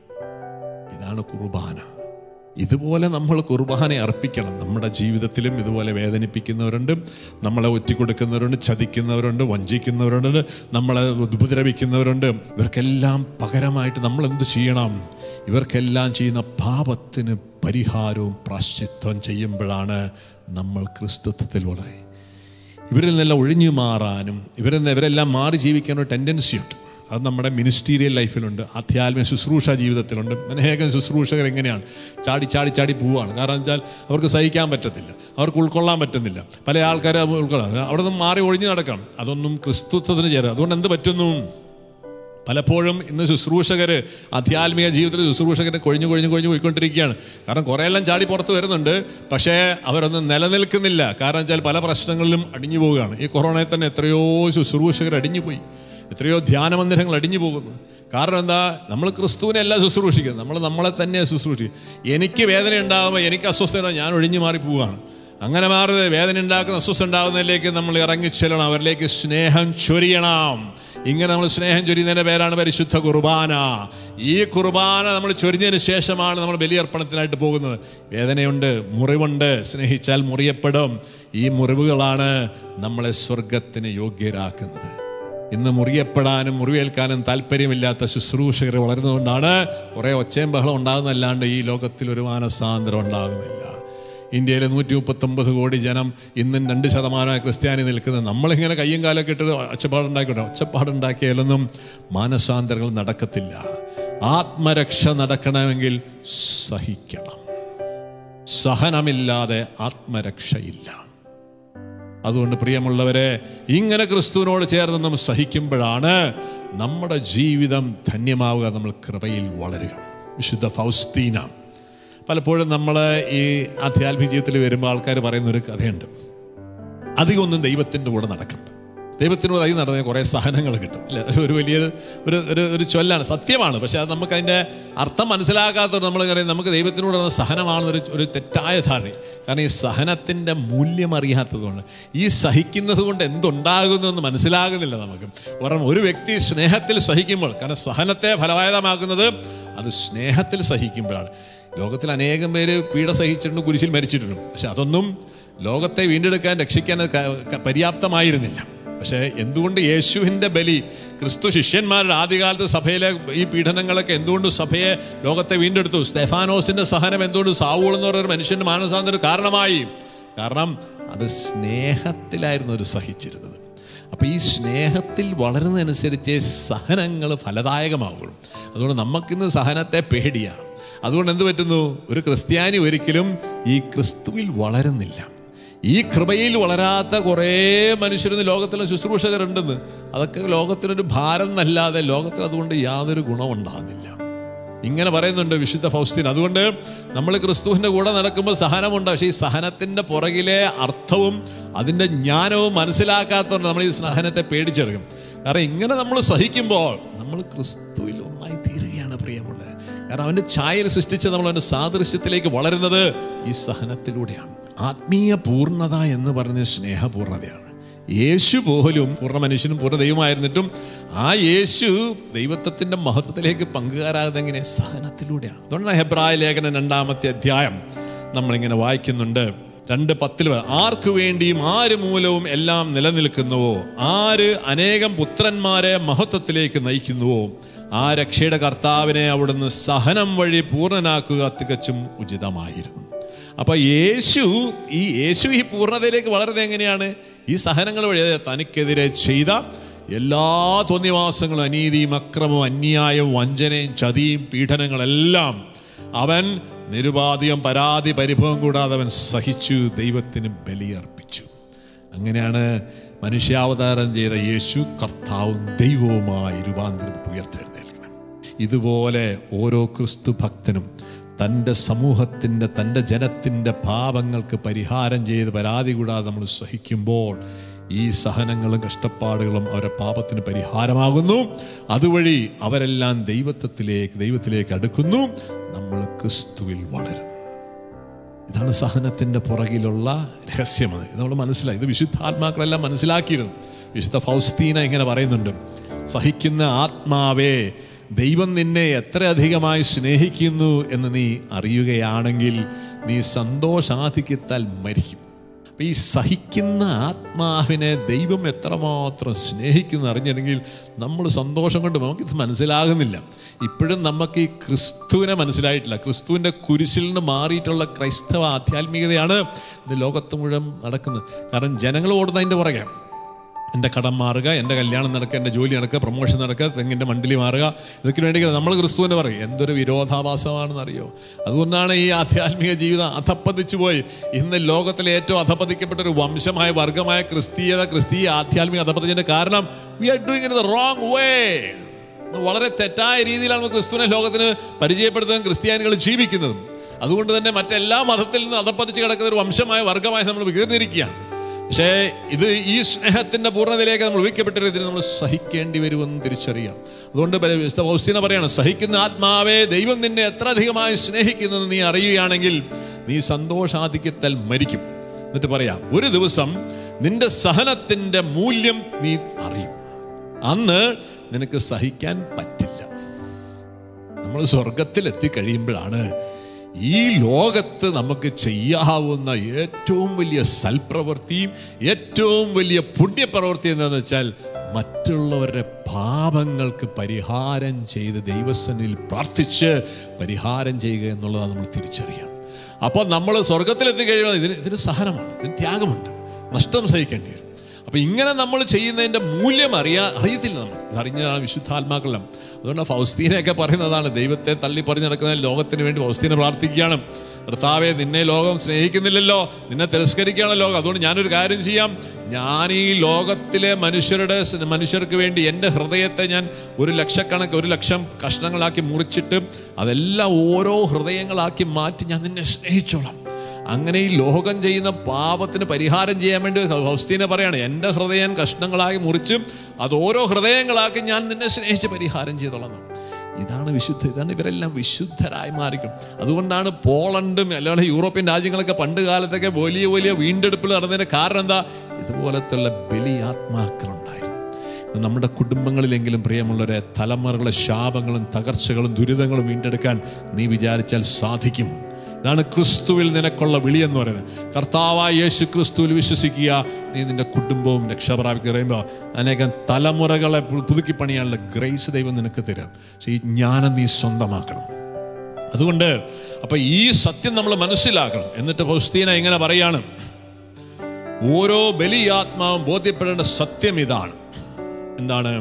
ഇതാണ് കുർബാന ഇതുപോലെ നമ്മൾ കുർബാന അർപ്പിക്കണം നമ്മുടെ ജീവിതത്തിലും ഇതുപോലെ വേദനിപ്പിക്കുന്നവരുണ്ട് നമ്മളെ ഒറ്റിക്കൊടുക്കുന്നവരുണ്ട് ചതിക്കുന്നവരുണ്ട് വഞ്ചിക്കുന്നവരുണ്ട് നമ്മളെ ഉപദ്രവിക്കുന്നവരുണ്ട് ഇവർക്കെല്ലാം പകരമായിട്ട് നമ്മൾ എന്ത് ചെയ്യണം ഇവർക്കെല്ലാം ചെയ്യുന്ന പാപത്തിന് പരിഹാരവും പ്രാശ്ചിത്വം ചെയ്യുമ്പോഴാണ് നമ്മൾ ക്രിസ്തുത്വത്തിൽ വളരെ ഇവരിൽ നിന്നെല്ലാം ഒഴിഞ്ഞു മാറാനും ഇവരിൽ നിന്ന് ഇവരെല്ലാം മാറി ജീവിക്കാനൊരു ടെൻഡൻസി ഉണ്ട് അത് നമ്മുടെ മിനിസ്റ്റീരിയൽ ലൈഫിലുണ്ട് ആധ്യാത്മിക ശുശ്രൂഷ ജീവിതത്തിലുണ്ട് അനേകം ശുശ്രൂഷകർ എങ്ങനെയാണ് ചാടി ചാടി ചാടി പോവുകയാണ് കാരണം വെച്ചാൽ അവർക്ക് സഹിക്കാൻ പറ്റത്തില്ല അവർക്ക് ഉൾക്കൊള്ളാൻ പറ്റുന്നില്ല പല ആൾക്കാർ ഉൾക്കൊള്ളാം അവിടെ നിന്ന് മാറി ഒഴിഞ്ഞു നടക്കണം അതൊന്നും ക്രിസ്തുത്വത്തിന് ചേരാം അതുകൊണ്ട് എന്ത് പറ്റുന്നു പലപ്പോഴും ഇന്ന് ശുശ്രൂഷകർ ആധ്യാത്മിക ജീവിതത്തിൽ ശുശ്രൂഷകരെ കൊഴിഞ്ഞു കൊഴിഞ്ഞു കൊഴിഞ്ഞു പോയിക്കൊണ്ടിരിക്കുകയാണ് കാരണം കുറേ എല്ലാം ചാടി പുറത്ത് വരുന്നുണ്ട് പക്ഷേ അവരൊന്നും നിലനിൽക്കുന്നില്ല കാരണം വെച്ചാൽ പല പ്രശ്നങ്ങളിലും അടിഞ്ഞു പോവുകയാണ് ഈ കൊറോണയിൽ തന്നെ എത്രയോ ശുശ്രൂഷകർ അടിഞ്ഞു പോയി എത്രയോ ധ്യാനമന്ദിരങ്ങൾ അടിഞ്ഞു പോകുന്നു കാരണം എന്താ നമ്മൾ ക്രിസ്തുവിനെ അല്ല ശുശ്രൂഷിക്കുന്നത് നമ്മൾ നമ്മളെ തന്നെ ശുശ്രൂഷിക്കും എനിക്ക് വേദന ഉണ്ടാകുമ്പോൾ എനിക്ക് അസ്വസ്ഥത ഞാൻ ഒഴിഞ്ഞു മാറി പോവുകയാണ് അങ്ങനെ മാറുന്നത് വേദന ഉണ്ടാക്കുന്ന അസ്വസ്ഥ ഉണ്ടാകുന്നതിലേക്ക് നമ്മൾ ഇറങ്ങിച്ചെല്ലണം അവരിലേക്ക് സ്നേഹം ചൊരിയണം ഇങ്ങനെ നമ്മൾ സ്നേഹം ചൊരിയുന്നതിൻ്റെ പേരാണ് പരിശുദ്ധ കുർബാന ഈ കുർബാന നമ്മൾ ചൊരിഞ്ഞതിന് ശേഷമാണ് നമ്മൾ ബലിയർപ്പണത്തിനായിട്ട് പോകുന്നത് വേദനയുണ്ട് മുറിവുണ്ട് സ്നേഹിച്ചാൽ മുറിയപ്പെടും ഈ മുറിവുകളാണ് നമ്മളെ സ്വർഗത്തിന് യോഗ്യരാക്കുന്നത് ഇന്ന് മുറിയപ്പെടാനും മുറിവേൽക്കാനും താല്പര്യമില്ലാത്ത ശുശ്രൂഷകർ വളരുന്നതുകൊണ്ടാണ് കുറേ ഒച്ചയും ബഹളം ഉണ്ടാകുന്നതല്ലാണ്ട് ഈ ലോകത്തിൽ ഒരു മാനസാന്തരം ഉണ്ടാകുന്നില്ല ഇന്ത്യയിലെ നൂറ്റി മുപ്പത്തൊമ്പത് കോടി ജനം ഇന്നും രണ്ട് ശതമാനമായി ക്രിസ്ത്യാനി നിൽക്കുന്നത് നമ്മളിങ്ങനെ കയ്യും കാലൊക്കെ ഇട്ട് ഒച്ചപ്പാടുണ്ടാക്കിയിട്ട് ഒച്ചപ്പാടുണ്ടാക്കിയാലൊന്നും മാനസാന്തരങ്ങൾ നടക്കത്തില്ല ആത്മരക്ഷ നടക്കണമെങ്കിൽ സഹിക്കണം സഹനമില്ലാതെ ആത്മരക്ഷയില്ല അതുകൊണ്ട് പ്രിയമുള്ളവരെ ഇങ്ങനെ ക്രിസ്തുവിനോട് ചേർന്ന് നാം സഹിക്കുമ്പോഴാണ് നമ്മുടെ ജീവിതം ധന്യമാവുക നമ്മൾ കൃപയിൽ വളരുക വിശുദ്ധ ഫൗസ്തീന പലപ്പോഴും നമ്മൾ ഈ ആധ്യാത്മിക ജീവിതത്തിൽ വരുമ്പോൾ ആൾക്കാർ പറയുന്ന ഒരു കഥയുണ്ട് അധികമൊന്നും ദൈവത്തിൻ്റെ കൂടെ നടക്കണ്ട ദൈവത്തിനോട് അധികം നടന്ന കുറേ സഹനങ്ങൾ കിട്ടും അല്ലേ ഒരു വലിയ ഒരു ഒരു ഒരു ചൊല്ലാണ് സത്യമാണ് പക്ഷെ അത് നമുക്ക് അതിൻ്റെ അർത്ഥം മനസ്സിലാക്കാത്തത് നമ്മൾ പറയും നമുക്ക് ദൈവത്തിനോട് നടന്ന സഹനമാണെന്നൊരു ഒരു തെറ്റായ ധാരണ കാരണം ഈ സഹനത്തിൻ്റെ മൂല്യം അറിയാത്തതുകൊണ്ട് ഈ സഹിക്കുന്നത് കൊണ്ട് എന്തുണ്ടാകുന്നതെന്ന് മനസ്സിലാകുന്നില്ല നമുക്ക് കാരണം ഒരു വ്യക്തി സ്നേഹത്തിൽ സഹിക്കുമ്പോൾ കാരണം സഹനത്തെ ഫലവായതമാക്കുന്നത് അത് സ്നേഹത്തിൽ സഹിക്കുമ്പോഴാണ് ലോകത്തിൽ അനേകം പേര് പീഡ സഹിച്ചിട്ടുണ്ട് കുരിശിൽ മരിച്ചിട്ടുണ്ട് പക്ഷെ അതൊന്നും ലോകത്തെ വീണ്ടെടുക്കാൻ രക്ഷിക്കാൻ അത് ക- ക- പര്യാപ്തമായിരുന്നില്ല പക്ഷേ എന്തുകൊണ്ട് യേശുവിൻ്റെ ബലി ക്രിസ്തു ശിഷ്യന്മാരുടെ ആദ്യകാലത്ത് സഭയിലെ ഈ പീഡനങ്ങളൊക്കെ എന്തുകൊണ്ട് സഭയെ ലോകത്തെ വീണ്ടെടുത്തു സ്തെഫാനോസിന്റെ സഹനം എന്തുകൊണ്ട് സാവൂൾ എന്ന് പറയുന്ന ഒരു മനുഷ്യന്റെ മാനസാന്തരം കാരണമായി കാരണം അത് സ്നേഹത്തിലായിരുന്നു ഒരു സഹിച്ചിരുന്നത് അപ്പോൾ ഈ സ്നേഹത്തിൽ വളരുന്നതനുസരിച്ച് സഹനങ്ങൾ ഫലദായകമാവുള്ളൂ അതുകൊണ്ട് നമുക്കിന്ന് സഹനത്തെ പേടിയാണ് അതുകൊണ്ട് എന്ത് പറ്റുന്നു ഒരു ക്രിസ്ത്യാനി ഒരിക്കലും ഈ ക്രിസ്തുവിൽ വളരുന്നില്ല ഈ കൃപയിൽ വളരാത്ത കുറേ മനുഷ്യരിന്ന് ലോകത്തിലെ ശുശ്രൂഷകരുണ്ടെന്ന് അതൊക്കെ ലോകത്തിനൊരു ഭാരം എന്നല്ലാതെ ലോകത്തിൽ അതുകൊണ്ട് യാതൊരു ഗുണമുണ്ടാകുന്നില്ല ഇങ്ങനെ പറയുന്നുണ്ട് വിശുദ്ധ ഫൗസ്തീൻ അതുകൊണ്ട് നമ്മൾ ക്രിസ്തുവിൻ്റെ കൂടെ നടക്കുമ്പോൾ സഹനമുണ്ട് പക്ഷേ ഈ സഹനത്തിൻ്റെ പുറകിലെ അർത്ഥവും അതിൻ്റെ ജ്ഞാനവും മനസ്സിലാക്കാത്തതുകൊണ്ട് നമ്മൾ ഈ സഹനത്തെ പേടിച്ചെടുക്കും കാരണം ഇങ്ങനെ നമ്മൾ സഹിക്കുമ്പോൾ നമ്മൾ ക്രിസ്തുവിൽ ഒന്നായി ആയി തീരുകയാണ് പ്രിയമുള്ളത് കാരണം അവൻ്റെ ഛായയിൽ സൃഷ്ടിച്ച് നമ്മൾ അവൻ്റെ സാദൃശ്യത്തിലേക്ക് വളരുന്നത് ഈ സഹനത്തിലൂടെയാണ് ആത്മീയ പൂർണ്ണത എന്ന് പറയുന്നത് സ്നേഹപൂർണ്ണതയാണ് യേശു പോലും പൂർണ്ണ മനുഷ്യനും പൂർണ്ണ ദൈവമായിരുന്നിട്ടും ആ യേശു ദൈവത്വത്തിൻ്റെ മഹത്വത്തിലേക്ക് പങ്കുകാരാകുന്നത് എങ്ങനെ സഹനത്തിലൂടെയാണ് അതുകൊണ്ടാണ് ഹെബ്രായ ലേഖനം രണ്ടാമത്തെ അധ്യായം നമ്മളിങ്ങനെ വായിക്കുന്നുണ്ട് രണ്ട് പത്തിൽ വ- ആർക്കു വേണ്ടിയും ആര് മൂലവും എല്ലാം നിലനിൽക്കുന്നുവോ ആര് അനേകം പുത്രന്മാരെ മഹത്വത്തിലേക്ക് നയിക്കുന്നുവോ ആ രക്ഷയുടെ കർത്താവിനെ അവിടുന്ന് സഹനം വഴി പൂർണ്ണനാക്കുക തികച്ചും ഉചിതമായിരുന്നു അപ്പൊ യേശു ഈ യേശു ഈ പൂർണ്ണതയിലേക്ക് വളരുന്നത് എങ്ങനെയാണ് ഈ സഹനങ്ങൾ വഴി അതായത് തനിക്കെതിരെ ചെയ്ത എല്ലാ തോന്നിവാസങ്ങളും അനീതിയും അക്രമവും അന്യായവും വഞ്ചനയും ചതിയും പീഡനങ്ങളെല്ലാം അവൻ നിരുപാധികം പരാതി പരിഭവം കൂടാതെ അവൻ സഹിച്ചു ദൈവത്തിന് ബലിയർപ്പിച്ചു അങ്ങനെയാണ് മനുഷ്യാവതാരം ചെയ്ത യേശു കർത്താവും ദൈവവുമായി രൂപാന്തരപ്പെട്ട് ഉയർത്തെഴുന്നേൽക്കണം ഇതുപോലെ ഓരോ ക്രിസ്തു ഭക്തനും തൻ്റെ സമൂഹത്തിൻ്റെ തൻ്റെ ജനത്തിൻ്റെ പാപങ്ങൾക്ക് പരിഹാരം ചെയ്ത് പരാതി കൂടാതെ നമ്മൾ സഹിക്കുമ്പോൾ ഈ സഹനങ്ങളും കഷ്ടപ്പാടുകളും അവരുടെ പാപത്തിന് പരിഹാരമാകുന്നു അതുവഴി അവരെല്ലാം ദൈവത്വത്തിലേക്ക് ദൈവത്തിലേക്ക് അടുക്കുന്നു നമ്മൾ ക്രിസ്തുവിൽ വളരുന്നു ഇതാണ് സഹനത്തിൻ്റെ പുറകിലുള്ള രഹസ്യം ഇത് നമ്മൾ മനസ്സിലായി ഇത് വിശുദ്ധാത്മാക്കളെല്ലാം മനസ്സിലാക്കിയിരുന്നു വിശുദ്ധ ഫൗസ്തീന ഇങ്ങനെ പറയുന്നുണ്ട് സഹിക്കുന്ന ആത്മാവേ ദൈവം നിന്നെ എത്ര അധികമായി സ്നേഹിക്കുന്നു എന്ന് നീ അറിയുകയാണെങ്കിൽ നീ സന്തോഷാധിക്യത്താൽ മരിക്കും അപ്പം ഈ സഹിക്കുന്ന ആത്മാവിനെ ദൈവം എത്രമാത്രം സ്നേഹിക്കുന്നു അറിഞ്ഞില്ലെങ്കിൽ നമ്മൾ സന്തോഷം കൊണ്ട് നമുക്കിത് മനസ്സിലാകുന്നില്ല ഇപ്പോഴും നമുക്ക് ഈ ക്രിസ്തുവിനെ മനസ്സിലായിട്ടില്ല ക്രിസ്തുവിൻ്റെ കുരിശിൽ നിന്ന് മാറിയിട്ടുള്ള ക്രൈസ്തവ ആധ്യാത്മികതയാണ് ഇത് ലോകത്ത് മുഴുവൻ നടക്കുന്നത് കാരണം ജനങ്ങൾ ഓടുന്നതിൻ്റെ പുറകെ എൻ്റെ കടം മാറുക എൻ്റെ കല്യാണം നടക്കുക എൻ്റെ ജോലി നടക്കുക പ്രൊമോഷൻ നടക്കുക തെങ്ങിൻ്റെ മണ്ടിലി മാറുക ഇതൊക്കെ വേണ്ടി നമ്മൾ ക്രിസ്തുവിനെ പറയും എന്തൊരു വിരോധാഭാസമാണെന്ന് അറിയോ അതുകൊണ്ടാണ് ഈ ആധ്യാത്മിക ജീവിതം അധപ്പതിച്ചു പോയി ഇന്ന് ലോകത്തിലെ ഏറ്റവും അധപ്പതിക്കപ്പെട്ട ഒരു വംശമായ വർഗമായ ക്രിസ്തീയത ക്രിസ്തീയ ആധ്യാത്മിക അധപ്പതിച്ചതിൻ്റെ കാരണം we are doing in the wrong way വളരെ തെറ്റായ രീതിയിലാണ് നമ്മൾ ക്രിസ്തുവിനെ ലോകത്തിന് പരിചയപ്പെടുത്തുന്നതും ക്രിസ്ത്യാനികൾ ജീവിക്കുന്നതും അതുകൊണ്ട് തന്നെ മറ്റെല്ലാ മതത്തിൽ നിന്ന് അധപ്പതിച്ച് കിടക്കുന്ന ഒരു വംശമായ വർഗമായി നമ്മൾ വികീർന്നിരിക്കുകയാണ് പക്ഷേ ഇത് ഈ സ്നേഹത്തിന്റെ പൂർണ്ണതയിലേക്ക് നമ്മൾ വിളിക്കപ്പെട്ട ഇതിന് നമ്മൾ സഹിക്കേണ്ടി വരുമെന്ന് തിരിച്ചറിയാം അതുകൊണ്ട് പല വിശുദ്ധ ഫൗസ്തീന പറയാണ് സഹിക്കുന്ന ആത്മാവെ ദൈവം നിന്നെ എത്ര അധികമായി സ്നേഹിക്കുന്നത് നീ അറിയുകയാണെങ്കിൽ നീ സന്തോഷാധിക്യത്താൽ മരിക്കും എന്നിട്ട് പറയാം ഒരു ദിവസം നിന്റെ സഹനത്തിന്റെ മൂല്യം നീ അറിയും അന്ന് നിനക്ക് സഹിക്കാൻ പറ്റില്ല നമ്മൾ സ്വർഗത്തിൽ എത്തിക്കഴിയുമ്പോഴാണ് ഈ ലോകത്ത് നമുക്ക് ചെയ്യാവുന്ന ഏറ്റവും വലിയ സൽപ്രവൃത്തിയും ഏറ്റവും വലിയ പുണ്യപ്രവൃത്തി എന്താണെന്ന് വെച്ചാൽ മറ്റുള്ളവരുടെ പാപങ്ങൾക്ക് പരിഹാരം ചെയ്ത് ദൈവസന്നിധിയിൽ പ്രാർത്ഥിച്ച് പരിഹാരം ചെയ്യുക എന്നുള്ളതാണ് നമ്മൾ തിരിച്ചറിയണം അപ്പോൾ നമ്മൾ സ്വർഗത്തിലെത്തി കഴിയുമ്പോൾ ഇതിന് ഇതിന് സഹനമാണ് ഇതിന് ത്യാഗമുണ്ട് നഷ്ടം സഹിക്കേണ്ടി വരും അപ്പൊ ഇങ്ങനെ നമ്മൾ ചെയ്യുന്നതിന്റെ മൂല്യം അറിയാ അറിയത്തില്ല നമ്മൾ ഇത് അറിഞ്ഞതാണ് വിശുദ്ധാത്മാക്കളെല്ലാം അതുകൊണ്ട് ഫൗസ്തീനയൊക്കെ പറയുന്നതാണ് ദൈവത്തെ തള്ളി പറഞ്ഞു നടക്കുന്ന ലോകത്തിന് വേണ്ടി ഫൗസ്തീനെ പ്രാർത്ഥിക്കുകയാണ് കർത്താവെ നിന്നെ ലോകം സ്നേഹിക്കുന്നില്ലല്ലോ നിന്നെ തിരസ്കരിക്കുകയാണ് ലോകം അതുകൊണ്ട് ഞാനൊരു കാര്യം ചെയ്യാം ഞാൻ ഈ ലോകത്തിലെ മനുഷ്യരുടെ സ് മനുഷ്യർക്ക് വേണ്ടി എൻ്റെ ഹൃദയത്തെ ഞാൻ ഒരു ലക്ഷക്കണക്ക് ഒരു ലക്ഷം കഷ്ണങ്ങളാക്കി മുറിച്ചിട്ട് അതെല്ലാം ഓരോ ഹൃദയങ്ങളാക്കി മാറ്റി ഞാൻ നിന്നെ സ്നേഹിച്ചോളാം അങ്ങനെ ഈ ലോകം ചെയ്യുന്ന പാപത്തിന് പരിഹാരം ചെയ്യാൻ വേണ്ടി ഹൗസ്തീനെ പറയാണ് എൻ്റെ ഹൃദയം കഷ്ണങ്ങളാക്കി മുറിച്ച് അത് ഓരോ ഹൃദയങ്ങളാക്കി ഞാൻ നിന്നെ സ്നേഹിച്ച് പരിഹാരം ചെയ്തോളാം എന്നാണ്. ഇതാണ് വിശുദ്ധ ഇതാണ് ഇവരെല്ലാം വിശുദ്ധരായി മാറിക്കും അതുകൊണ്ടാണ് പോളണ്ടും അല്ലാതെ യൂറോപ്യൻ രാജ്യങ്ങളൊക്കെ പണ്ട് കാലത്തൊക്കെ വലിയ വലിയ വീണ്ടെടുപ്പിൽ നടന്നതിന് കാരണം എന്താ ഇതുപോലത്തുള്ള ബലിയാത്മാക്കളുണ്ടായിരുന്നു ഇന്ന് നമ്മുടെ കുടുംബങ്ങളിലെങ്കിലും പ്രിയമുള്ളവരെ തലമുറകളെ ശാപങ്ങളും തകർച്ചകളും ദുരിതങ്ങളും വീണ്ടെടുക്കാൻ നീ വിചാരിച്ചാൽ സാധിക്കും ഇതാണ് ക്രിസ്തുവിൽ നിനക്കുള്ള വിളി എന്ന് പറയുന്നത് കർത്താവായ യേശു ക്രിസ്തുവിൽ വിശ്വസിക്കുക നീ നിന്റെ കുടുംബവും രക്ഷപ്രാപിക്കുക പറയുമ്പോൾ അനേകം തലമുറകളെ പു- പുതുക്കി പണിയാനുള്ള ഗ്രേസ് ദൈവം നിനക്ക് തരാം പക്ഷേ ഈ ജ്ഞാനം നീ സ്വന്തമാക്കണം അതുകൊണ്ട് അപ്പൊ ഈ സത്യം നമ്മൾ മനസ്സിലാക്കണം എന്നിട്ട് പൗസ്തീന ഇങ്ങനെ പറയാണ് ഓരോ ബലിയാത്മാവും ബോധ്യപ്പെടേണ്ട സത്യം ഇതാണ് എന്താണ്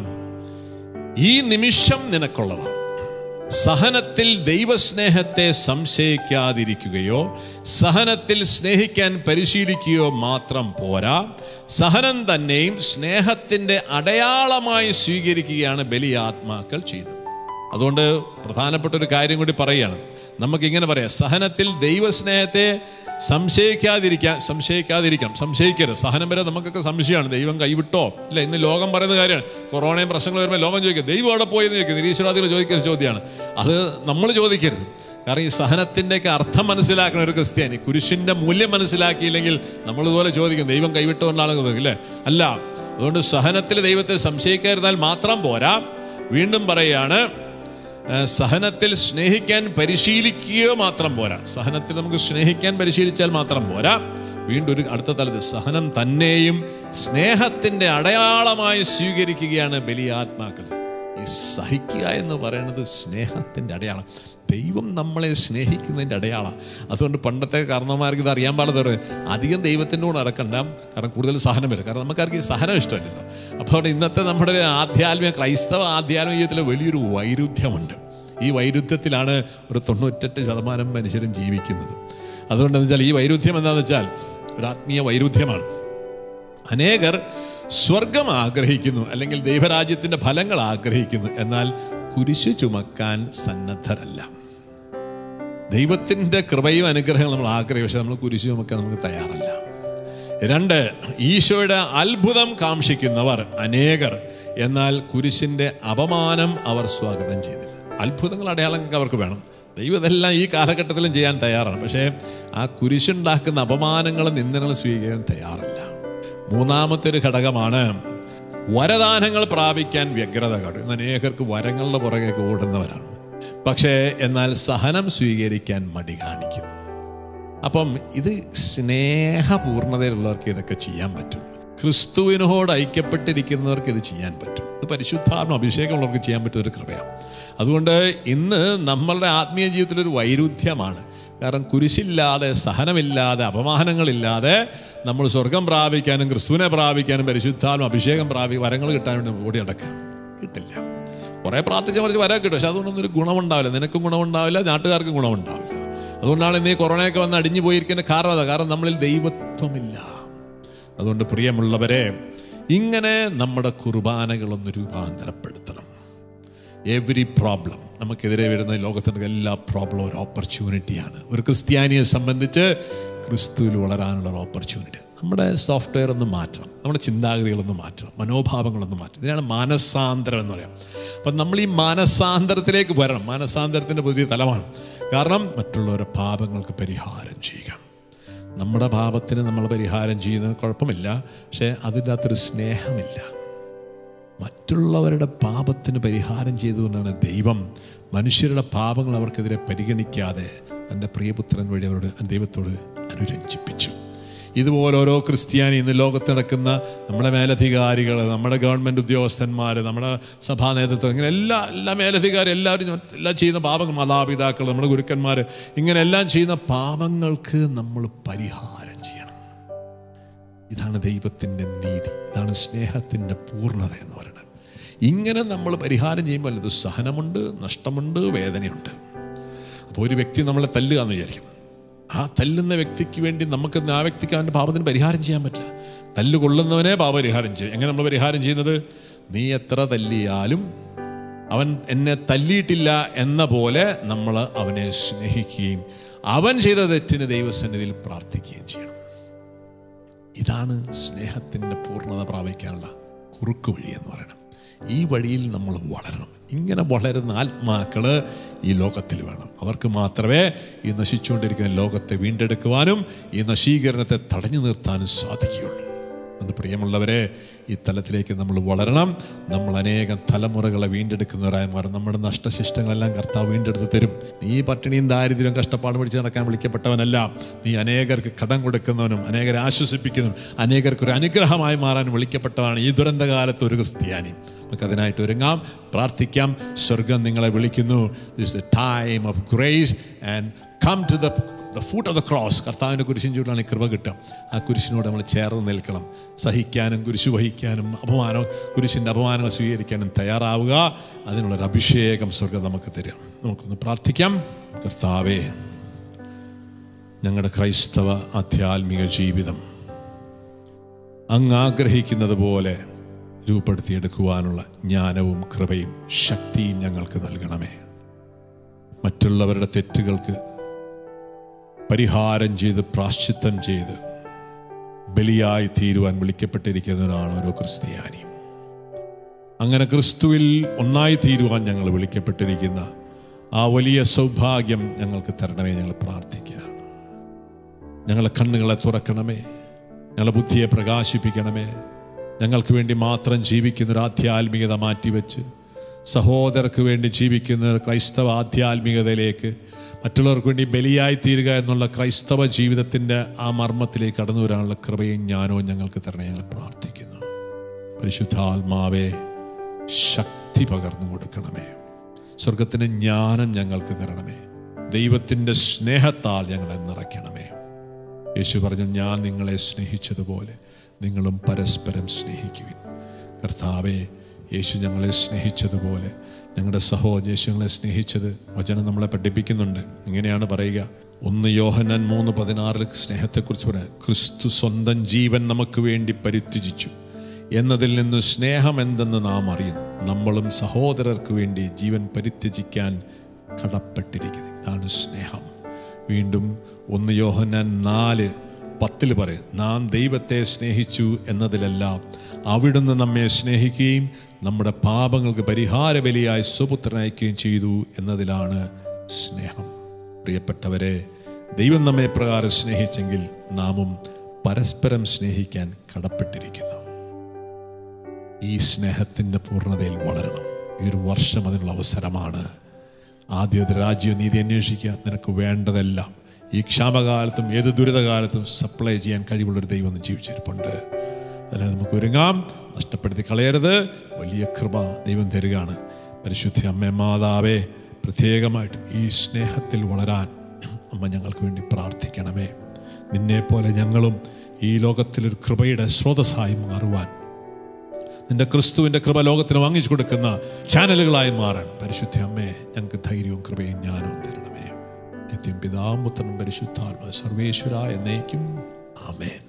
ഈ നിമിഷം നിനക്കുള്ളതാണ് സഹനത്തിൽ ദൈവസ്നേഹത്തെ സംശയിക്കാതിരിക്കുകയോ സഹനത്തിൽ സ്നേഹിക്കാൻ പരിശീലിക്കുകയോ മാത്രം പോരാ സഹനം തന്നെയും സ്നേഹത്തിൻ്റെ അടയാളമായി സ്വീകരിക്കുകയാണ് ബലിയാത്മാക്കൾ ചെയ്യുന്നത് അതുകൊണ്ട് പ്രധാനപ്പെട്ട ഒരു കാര്യം കൂടി പറയുകയാണ് നമുക്കിങ്ങനെ പറയാം സഹനത്തിൽ ദൈവസ്നേഹത്തെ സംശയിക്കാതിരിക്കാൻ സംശയിക്കാതിരിക്കണം സംശയിക്കരുത് സഹനം വരെ നമുക്കൊക്കെ സംശയമാണ് ദൈവം കൈവിട്ടോ ഇല്ല ഇന്ന് ലോകം പറയുന്ന കാര്യമാണ് കൊറോണയും പ്രശ്നങ്ങൾ വരുമ്പോൾ ലോകം ചോദിക്കുക ദൈവം അവിടെ പോയെന്ന് ചോദിക്കുക നിരീശ്വരാദികൾ ചോദിക്കുന്ന ചോദ്യമാണ് അത് നമ്മൾ ചോദിക്കരുത് കാരണം ഈ സഹനത്തിൻ്റെയൊക്കെ അർത്ഥം മനസ്സിലാക്കുന്ന ഒരു ക്രിസ്ത്യാനി കുരിശിൻ്റെ മൂല്യം മനസ്സിലാക്കിയില്ലെങ്കിൽ നമ്മളിതുപോലെ ചോദിക്കും ദൈവം കൈവിട്ടുകൊണ്ടാണ് അല്ലേ അല്ല അതുകൊണ്ട് സഹനത്തിൽ ദൈവത്തെ സംശയിക്കരുതാൽ മാത്രം പോരാ വീണ്ടും പറയുകയാണ് ഏഹ് സഹനത്തിൽ സ്നേഹിക്കാൻ പരിശീലിക്കുകയോ മാത്രം പോരാ സഹനത്തിൽ നമുക്ക് സ്നേഹിക്കാൻ പരിശീലിച്ചാൽ മാത്രം പോരാ വീണ്ടും ഒരു അടുത്ത തലത്തിൽ സഹനം തന്നെയും സ്നേഹത്തിൻ്റെ അടയാളമായി സ്വീകരിക്കുകയാണ് ബലിയാത്മാക്കൾ ഈ സഹിക്കുക എന്ന് പറയുന്നത് സ്നേഹത്തിൻ്റെ അടയാളം ദൈവം നമ്മളെ സ്നേഹിക്കുന്നതിൻ്റെ അടയാളം അതുകൊണ്ട് പണ്ടത്തെ കാരണവന്മാർക്ക് ഇത് അറിയാൻ പാടില്ല അധികം ദൈവത്തിൻ്റെ കൂടെ നടക്കണ്ട കാരണം കൂടുതൽ സഹനം വരും കാരണം നമുക്കാർക്ക് ഈ സഹനം ഇഷ്ടമല്ലല്ലോ അപ്പോൾ അവിടെ ഇന്നത്തെ നമ്മുടെ ഒരു ആധ്യാത്മിക ക്രൈസ്തവ ആധ്യാത്മിക ജീവിതത്തിൽ വലിയൊരു വൈരുദ്ധ്യമുണ്ട് ഈ വൈരുദ്ധ്യത്തിലാണ് ഒരു തൊണ്ണൂറ്റെട്ട് ശതമാനം മനുഷ്യരും ജീവിക്കുന്നത് അതുകൊണ്ടെന്ന് വെച്ചാൽ ഈ വൈരുദ്ധ്യം എന്താണെന്ന് വെച്ചാൽ ഒരു ആത്മീയ വൈരുദ്ധ്യമാണ് അനേകർ സ്വർഗം ആഗ്രഹിക്കുന്നു അല്ലെങ്കിൽ ദൈവരാജ്യത്തിൻ്റെ ഫലങ്ങൾ ആഗ്രഹിക്കുന്നു എന്നാൽ കുരിശു ചുമക്കാൻ സന്നദ്ധരല്ല ദൈവത്തിൻ്റെ കൃപയും അനുഗ്രഹവും നമ്മൾ ആഗ്രഹിക്കും പക്ഷെ നമ്മൾ കുരിശു ചുമക്കാൻ നമുക്ക് തയ്യാറല്ല രണ്ട് ഈശോയുടെ അത്ഭുതം കാക്ഷിക്കുന്നവർ അനേകർ എന്നാൽ കുരിശിൻ്റെ അപമാനം അവർ സ്വാഗതം ചെയ്തില്ല അത്ഭുതങ്ങൾ അടയാളങ്ങൾക്ക് അവർക്ക് വേണം ദൈവം ഇതെല്ലാം ഈ കാലഘട്ടത്തിലും ചെയ്യാൻ തയ്യാറാണ് പക്ഷേ ആ കുരിശുണ്ടാക്കുന്ന അപമാനങ്ങളും നിന്ദനങ്ങളും സ്വീകരിക്കാൻ തയ്യാറല്ല മൂന്നാമത്തെ ഒരു ഘടകമാണ് വരദാനങ്ങൾ പ്രാപിക്കാൻ വ്യഗ്രത കാട്ടും ഇന്ന് അനേകർക്ക് വരങ്ങളുടെ പുറകെ ഓടുന്നവരാണ് പക്ഷേ എന്നാൽ സഹനം സ്വീകരിക്കാൻ മടി കാണിക്കുന്നു അപ്പം ഇത് സ്നേഹപൂർണതയിലുള്ളവർക്ക് ഇതൊക്കെ ചെയ്യാൻ പറ്റും ക്രിസ്തുവിനോട് ഐക്യപ്പെട്ടിരിക്കുന്നവർക്ക് ഇത് ചെയ്യാൻ പറ്റും ഇത് പരിശുദ്ധാത്മ അഭിഷേകമുള്ളവർക്ക് ചെയ്യാൻ പറ്റുന്ന ഒരു കൃപയാണ് അതുകൊണ്ട് ഇന്ന് നമ്മളുടെ ആത്മീയ ജീവിതത്തിൽ ഒരു വൈരുദ്ധ്യമാണ് കാരണം കുരിശില്ലാതെ സഹനമില്ലാതെ അപമാനങ്ങളില്ലാതെ നമ്മൾ സ്വർഗം പ്രാപിക്കാനും ക്രിസ്തുവിനെ പ്രാപിക്കാനും പരിശുദ്ധാത്മ അഭിഷേകം പ്രാപി വരങ്ങൾ കിട്ടാൻ വേണ്ടി ഓടി നടക്കാം കിട്ടില്ല കുറേ പ്രാർത്ഥിച്ച മറിച്ച് വരാൻ കിട്ടും പക്ഷെ അതുകൊണ്ടൊന്നും ഒരു ഗുണമുണ്ടാവില്ല നിനക്കും ഗുണമുണ്ടാവില്ല നാട്ടുകാർക്കും ഗുണമുണ്ടാവില്ല അതുകൊണ്ടാണ് ഇന്ന് ഈ കൊറോണയൊക്കെ വന്ന് അടിഞ്ഞു പോയിരിക്കുന്ന കാരണം അതാ കാരണം നമ്മളിൽ ദൈവത്വമില്ല അതുകൊണ്ട് പ്രിയമുള്ളവരെ ഇങ്ങനെ നമ്മുടെ കുർബാനകളൊന്ന് രൂപാന്തരപ്പെടുത്തണം എവറി പ്രോബ്ലം നമുക്കെതിരെ വരുന്ന ലോകത്തിൻ്റെ എല്ലാ പ്രോബ്ലം ഒരു ഓപ്പർച്യൂണിറ്റിയാണ് ഒരു ക്രിസ്ത്യാനിയെ സംബന്ധിച്ച് ക്രിസ്തുവിൽ വളരാനുള്ള ഒരു ഓപ്പർച്യൂണിറ്റി നമ്മുടെ സോഫ്റ്റ്വെയർ ഒന്ന് മാറ്റണം നമ്മുടെ ചിന്താഗതികളൊന്ന് മാറ്റണം മനോഭാവങ്ങളൊന്ന് മാറ്റണം ഇതിനാണ് മാനസാന്തരം എന്ന് പറയാം അപ്പം നമ്മൾ ഈ മാനസാന്തരത്തിലേക്ക് വരണം മാനസാന്തരത്തിൻ്റെ പുതിയ തലമാണ് കാരണം മറ്റുള്ളവരുടെ പാപങ്ങൾക്ക് പരിഹാരം ചെയ്യുക നമ്മുടെ പാപത്തിന് നമ്മൾ പരിഹാരം ചെയ്യുന്നത് കുഴപ്പമില്ല പക്ഷേ അതിൻ്റെ അകത്തൊരു സ്നേഹമില്ല മറ്റുള്ളവരുടെ പാപത്തിന് പരിഹാരം ചെയ്തുകൊണ്ടാണ് ദൈവം മനുഷ്യരുടെ പാപങ്ങൾ അവർക്കെതിരെ പരിഗണിക്കാതെ തൻ്റെ പ്രിയപുത്രൻ വഴി അവരോട് ദൈവത്തോട് അനുരഞ്ജിപ്പിച്ചു ഇതുപോലെ ഓരോ ക്രിസ്ത്യാനി ഇന്ന് ലോകത്ത് നടക്കുന്ന നമ്മുടെ മേലധികാരികൾ നമ്മുടെ ഗവൺമെൻറ് ഉദ്യോഗസ്ഥന്മാർ നമ്മുടെ സഭാ നേതൃത്വം ഇങ്ങനെ എല്ലാ എല്ലാ മേലധികാരി എല്ലാവരും എല്ലാം ചെയ്യുന്ന പാപങ്ങൾ മാതാപിതാക്കൾ നമ്മുടെ ഗുരുക്കന്മാർ ഇങ്ങനെ എല്ലാം ചെയ്യുന്ന പാപങ്ങൾക്ക് നമ്മൾ പരിഹാരം ചെയ്യണം ഇതാണ് ദൈവത്തിൻ്റെ നീതി ഇതാണ് സ്നേഹത്തിൻ്റെ പൂർണ്ണത എന്ന് പറയുന്നത് ഇങ്ങനെ നമ്മൾ പരിഹാരം ചെയ്യുമ്പോൾ ഇത് സഹനമുണ്ട് നഷ്ടമുണ്ട് വേദനയുണ്ട് അപ്പോൾ ഒരു വ്യക്തി നമ്മളെ തല്ലുക എന്ന് വിചാരിക്കും ആ തല്ലുന്ന വ്യക്തിക്ക് വേണ്ടി നമുക്ക് ആ വ്യക്തിക്ക് അവൻ്റെ പാപത്തിന് പരിഹാരം ചെയ്യാൻ പറ്റില്ല തല്ല് കൊള്ളുന്നവനെ പാപപരിഹാരം ചെയ്യും എങ്ങനെ നമ്മൾ പരിഹാരം ചെയ്യുന്നത് നീ എത്ര തല്ലിയാലും അവൻ എന്നെ തല്ലിയിട്ടില്ല എന്ന പോലെ നമ്മൾ അവനെ സ്നേഹിക്കുകയും അവൻ ചെയ്ത തെറ്റിന് ദൈവസന്നിധിയിൽ പ്രാർത്ഥിക്കുകയും ചെയ്യണം ഇതാണ് സ്നേഹത്തിൻ്റെ പൂർണ്ണത പ്രാപിക്കാനുള്ള കുറുക്ക് വഴി എന്ന് പറയുന്നത് ഈ വഴിയിൽ നമ്മൾ വളരണം ഇങ്ങനെ വളരുന്ന ആത്മാക്കള് ഈ ലോകത്തിൽ വേണം അവർക്ക് മാത്രമേ ഈ നശിച്ചുകൊണ്ടിരിക്കുന്ന ലോകത്തെ വീണ്ടെടുക്കുവാനും ഈ നശീകരണത്തെ തടഞ്ഞു നിർത്താനും സാധിക്കുകയുള്ളൂ അതുകൊണ്ട് പ്രിയമുള്ളവരെ ഈ തലത്തിലേക്ക് നമ്മൾ വളരണം നമ്മൾ അനേകം തലമുറകളെ വീണ്ടെടുക്കുന്നവരായി മാറും നമ്മുടെ നഷ്ടശിഷ്ടങ്ങളെല്ലാം കർത്താവ് വീണ്ടെടുത്ത് തരും നീ പട്ടിണിയും ദാരിദ്ര്യവും കഷ്ടപ്പാട് പിടിച്ച് നടക്കാൻ വിളിക്കപ്പെട്ടവനല്ല നീ അനേകർക്ക് കടം കൊടുക്കുന്നവനും അനേകരെ ആശ്വസിപ്പിക്കുന്നതും അനേകർക്ക് ഒരു അനുഗ്രഹമായി മാറാൻ വിളിക്കപ്പെട്ടവനാണ് ഈ ദുരന്തകാലത്ത് ഒരു ക്രിസ്ത്യാനി നമുക്ക് അതിനായിട്ട് ഒരുങ്ങാം പ്രാർത്ഥിക്കാം സ്വർഗം നിങ്ങളെ വിളിക്കുന്നു this the time of grace and come to the the foot of the cross കർത്താവിൻ്റെ കുരിശിൻ ചൂടാണ് ഈ കൃപ കിട്ടുക ആ കുരിശിനോട് നമ്മൾ ചേർന്ന് നിൽക്കണം സഹിക്കാനും കുരിശ് വഹിക്കാനും അപമാനം കുരിശിൻ്റെ അപമാനങ്ങൾ സ്വീകരിക്കാനും തയ്യാറാവുക അതിനുള്ളൊരു അഭിഷേകം സ്വർഗം നമുക്ക് തരും നമുക്കൊന്ന് പ്രാർത്ഥിക്കാം കർത്താവേ ഞങ്ങളുടെ ക്രൈസ്തവ ആധ്യാത്മിക ജീവിതം അങ്ങ് ആഗ്രഹിക്കുന്നത് പോലെ രൂപപ്പെടുത്തിയെടുക്കുവാനുള്ള ജ്ഞാനവും കൃപയും ശക്തിയും ഞങ്ങൾക്ക് നൽകണമേ മറ്റുള്ളവരുടെ തെറ്റുകൾക്ക് പരിഹാരം ചെയ്ത് പ്രാശ്ചിത്തം ചെയ്ത് ബലിയായി തീരുവാൻ വിളിക്കപ്പെട്ടിരിക്കുന്നവരാണ് ഓരോ ക്രിസ്ത്യാനിയും അങ്ങനെ ക്രിസ്തുവിൽ ഒന്നായി തീരുവാൻ ഞങ്ങൾ വിളിക്കപ്പെട്ടിരിക്കുന്ന ആ വലിയ സൗഭാഗ്യം ഞങ്ങൾക്ക് തരണമേ ഞങ്ങൾ പ്രാർത്ഥിക്കുകയാണ് ഞങ്ങളെ കണ്ണുകളെ തുറക്കണമേ ഞങ്ങളെ ബുദ്ധിയെ പ്രകാശിപ്പിക്കണമേ ഞങ്ങൾക്ക് വേണ്ടി മാത്രം ജീവിക്കുന്ന ഒരു ആധ്യാത്മികത മാറ്റിവെച്ച് സഹോദരർക്ക് വേണ്ടി ജീവിക്കുന്ന ഒരു ക്രൈസ്തവ ആധ്യാത്മികതയിലേക്ക് മറ്റുള്ളവർക്ക് വേണ്ടി ബലിയായി തീരുക എന്നുള്ള ക്രൈസ്തവ ജീവിതത്തിൻ്റെ ആ മർമ്മത്തിലേക്ക് കടന്നു വരാനുള്ള കൃപയും ജ്ഞാനവും ഞങ്ങൾക്ക് തരണേ ഞങ്ങൾ പ്രാർത്ഥിക്കുന്നു പരിശുദ്ധാത്മാവെ ശക്തി പകർന്നു കൊടുക്കണമേ സ്വർഗത്തിൻ്റെ ജ്ഞാനം ഞങ്ങൾക്ക് തരണമേ ദൈവത്തിൻ്റെ സ്നേഹത്താൽ ഞങ്ങളെ നിറയ്ക്കണമേ യേശു പറഞ്ഞു ഞാൻ നിങ്ങളെ സ്നേഹിച്ചതുപോലെ നിങ്ങളും പരസ്പരം സ്നേഹിക്കുവിൻ കർത്താവെ യേശു ഞങ്ങളെ സ്നേഹിച്ചതുപോലെ ഞങ്ങളുടെ സഹോദര യേശു ഞങ്ങളെ സ്നേഹിച്ചത് വചനം നമ്മളെ പഠിപ്പിക്കുന്നുണ്ട് ഇങ്ങനെയാണ് പറയുക ഒന്ന് യോഹന്നാൻ മൂന്ന് പതിനാറിൽ സ്നേഹത്തെക്കുറിച്ച് പറയാം ക്രിസ്തു സ്വന്തം ജീവൻ നമുക്ക് വേണ്ടി പരിത്യജിച്ചു എന്നതിൽ നിന്ന് സ്നേഹം എന്തെന്ന് നാം അറിയുന്നു നമ്മളും സഹോദരർക്ക് വേണ്ടി ജീവൻ പരിത്യജിക്കാൻ കടപ്പെട്ടിരിക്കുന്നു ഇതാണ് സ്നേഹം വീണ്ടും ഒന്ന് യോഹന്നാൻ നാല് പത്തിൽ പറയും നാം ദൈവത്തെ സ്നേഹിച്ചു എന്നതിലെല്ലാം അവിടുന്ന് നമ്മെ സ്നേഹിക്കുകയും നമ്മുടെ പാപങ്ങൾക്ക് പരിഹാര ബലിയായി സ്വപുത്രനയക്കുകയും ചെയ്തു എന്നതിലാണ് സ്നേഹം പ്രിയപ്പെട്ടവരെ ദൈവം നമ്മെ പ്രകാരം സ്നേഹിച്ചെങ്കിൽ നാമും പരസ്പരം സ്നേഹിക്കാൻ കടപ്പെട്ടിരിക്കുന്നു ഈ സ്നേഹത്തിൻ്റെ പൂർണ്ണതയിൽ വളരണം ഈ ഒരു വർഷം അതിനുള്ള അവസരമാണ് ആദ്യത്തെ രാജ്യ നീതി അന്വേഷിക്കുക നിനക്ക് വേണ്ടതെല്ലാം ഈ ക്ഷാമകാലത്തും ഏത് ദുരിതകാലത്തും സപ്ലൈ ചെയ്യാൻ കഴിവുള്ളൊരു ദൈവം ജീവിച്ചിരിപ്പുണ്ട് അതിനാൽ നമുക്ക് ഒരുങ്ങാം നഷ്ടപ്പെടുത്തി കളയരുത് വലിയ കൃപ ദൈവം തരികയാണ് പരിശുദ്ധി അമ്മ മാതാവേ പ്രത്യേകമായിട്ടും ഈ സ്നേഹത്തിൽ വളരാൻ അമ്മ ഞങ്ങൾക്ക് വേണ്ടി പ്രാർത്ഥിക്കണമേ നിന്നെപ്പോലെ ഞങ്ങളും ഈ ലോകത്തിലൊരു കൃപയുടെ സ്രോതസ്സായി മാറുവാൻ നിന്റെ ക്രിസ്തുവിന്റെ കൃപ ലോകത്തിന് വാങ്ങിച്ചു കൊടുക്കുന്ന ചാനലുകളായി മാറാൻ പരിശുദ്ധ അമ്മേ ഞങ്ങൾക്ക് ധൈര്യവും കൃപയും ജ്ഞാനവും തരണമേ നിത്യം പിതാവും പുത്രനും പരിശുദ്ധാത്മ സർവേശ്വര എന്നേക്കും ആമേൻ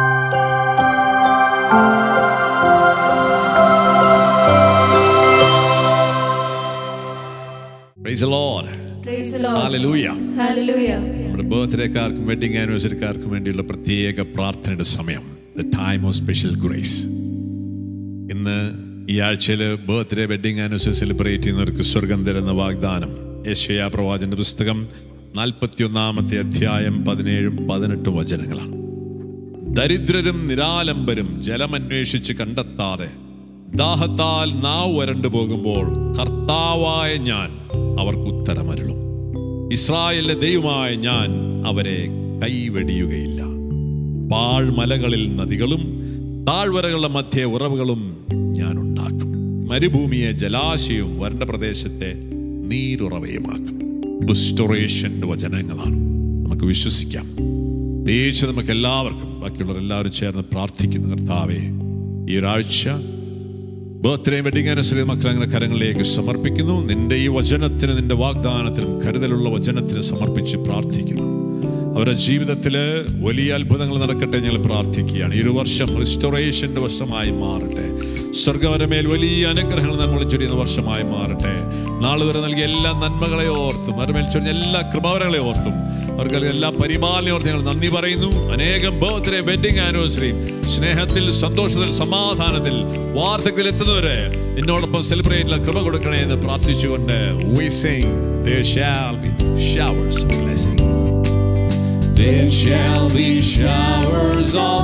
Praise the Lord. Praise the Lord. Hallelujah. Hallelujah. നമ്മുടെ ബർത്ത്ഡേക്കാർക്കും വെഡിങ് ആനിവേഴ്സറിക്കാർക്കും വേണ്ടിയുള്ള പ്രത്യേക പ്രാർത്ഥനയുടെ സമയം the time of special grace ഇന്ന് ഈ ആഴ്ചയിൽ ബർത്ത്ഡേ വെഡിങ് ആനിവേഴ്സറി സെലിബ്രേറ്റ് ചെയ്യുന്നവർക്ക് സ്വർഗം തരുന്ന വാഗ്ദാനം യശയാ പ്രവാചന്റെ പുസ്തകം നാൽപ്പത്തിയൊന്നാമത്തെ അധ്യായം പതിനേഴും പതിനെട്ടും വചനങ്ങളാണ് ദരിദ്രരും നിരാലംബരും ജലമന്വേഷിച്ച് കണ്ടെത്താതെ ദാഹത്താൽ നാവ് വരണ്ടു പോകുമ്പോൾ കർത്താവായ ഞാൻ അവർക്ക് ഉത്തരമരുളും ഇസ്രായേലിന്റെ ദൈവമായ ഞാൻ അവരെ കൈവെടിയുകയില്ല പാഴ്മലകളിൽ നദികളും താഴ്വരകളുടെ മധ്യ ഉറവുകളും ഞാൻ ഉണ്ടാക്കും മരുഭൂമിയെ ജലാശയവും വരണ്ട പ്രദേശത്തെ നീരുറവയുമാക്കും റിസ്റ്റോറേഷന്റെ വചനങ്ങളാണ് നമുക്ക് വിശ്വസിക്കാം പ്രത്യേകിച്ച് നമുക്ക് എല്ലാവർക്കും ബാക്കിയുള്ളവർ എല്ലാവരും ചേർന്ന് പ്രാർത്ഥിക്കുന്നു കർത്താവേ ഈ ഒരാഴ്ച ബർത്ത്ഡേ വെഡിങ് അനുസരിച്ച് മക്കളെ അങ്ങനെ കരങ്ങളിലേക്ക് സമർപ്പിക്കുന്നു നിന്റെ ഈ വചനത്തിന് നിന്റെ വാഗ്ദാനത്തിനും കരുതലുള്ള വചനത്തിന് സമർപ്പിച്ച് പ്രാർത്ഥിക്കുന്നു അവരുടെ ജീവിതത്തിൽ വലിയ അത്ഭുതങ്ങൾ നടക്കട്ടെ ഞങ്ങൾ പ്രാർത്ഥിക്കുകയാണ് ഈ ഒരു വർഷം റിസ്റ്റോറേഷന്റെ വർഷമായി മാറട്ടെ സ്വർഗവരമേൽ വലിയ അനുഗ്രഹങ്ങൾ നമ്മൾ ചൊരിയുന്ന വർഷമായി മാറട്ടെ നാളെ വരെ നൽകിയ എല്ലാ നന്മകളെ ഓർത്തും അവരുടെ ചൊരിഞ്ഞ എല്ലാ കൃപാവരങ്ങളെ ഓർത്തും അവർക്ക് നൽകിയ എല്ലാ പരിപാലനയും ഓർത്ത് ഞങ്ങൾ നന്ദി പറയുന്നു അനേകം ബർത്ത്ഡേ വെഡിങ് ആനിവേഴ്സറിയും സ്നേഹത്തിൽ സന്തോഷത്തിൽ സമാധാനത്തിൽ വാർദ്ധക്യത്തിൽ എത്തുന്നവരെ എന്നോടൊപ്പം സെലിബ്രേറ്റ് കൃപ കൊടുക്കണേ എന്ന് പ്രാർത്ഥിച്ചുകൊണ്ട് we sing there shall be showers of blessing there shall be showers of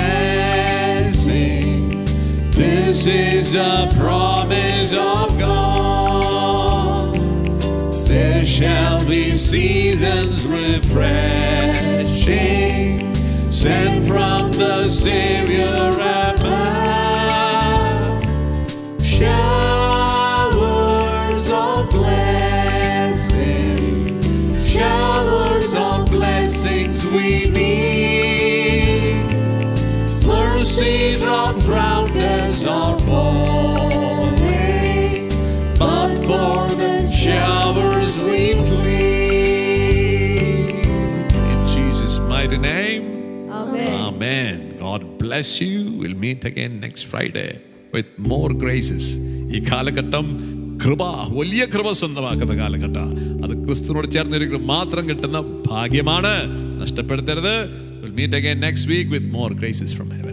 blessing this is a promise of God there shall be seasons refreshing sent from the Savior above. Showers of blessing, showers of blessings we need. Mercy drops round us are falling, but for the showers we plead. In Jesus' mighty name. Amen. Amen. God bless you. We'll meet again next Friday with more graces. ഈ കാലഘട്ടം കൃപ വലിയ കൃപ സ്വന്തമാക്കുന്ന കാലഘട്ടം അത് ക്രിസ്തുവിനോട് ചേർന്നിരിക്കുന്ന മാത്രം കിട്ടുന്ന ഭാഗ്യമാണ് നഷ്ടപ്പെടുത്തരുത് meet again next week with more graces from heaven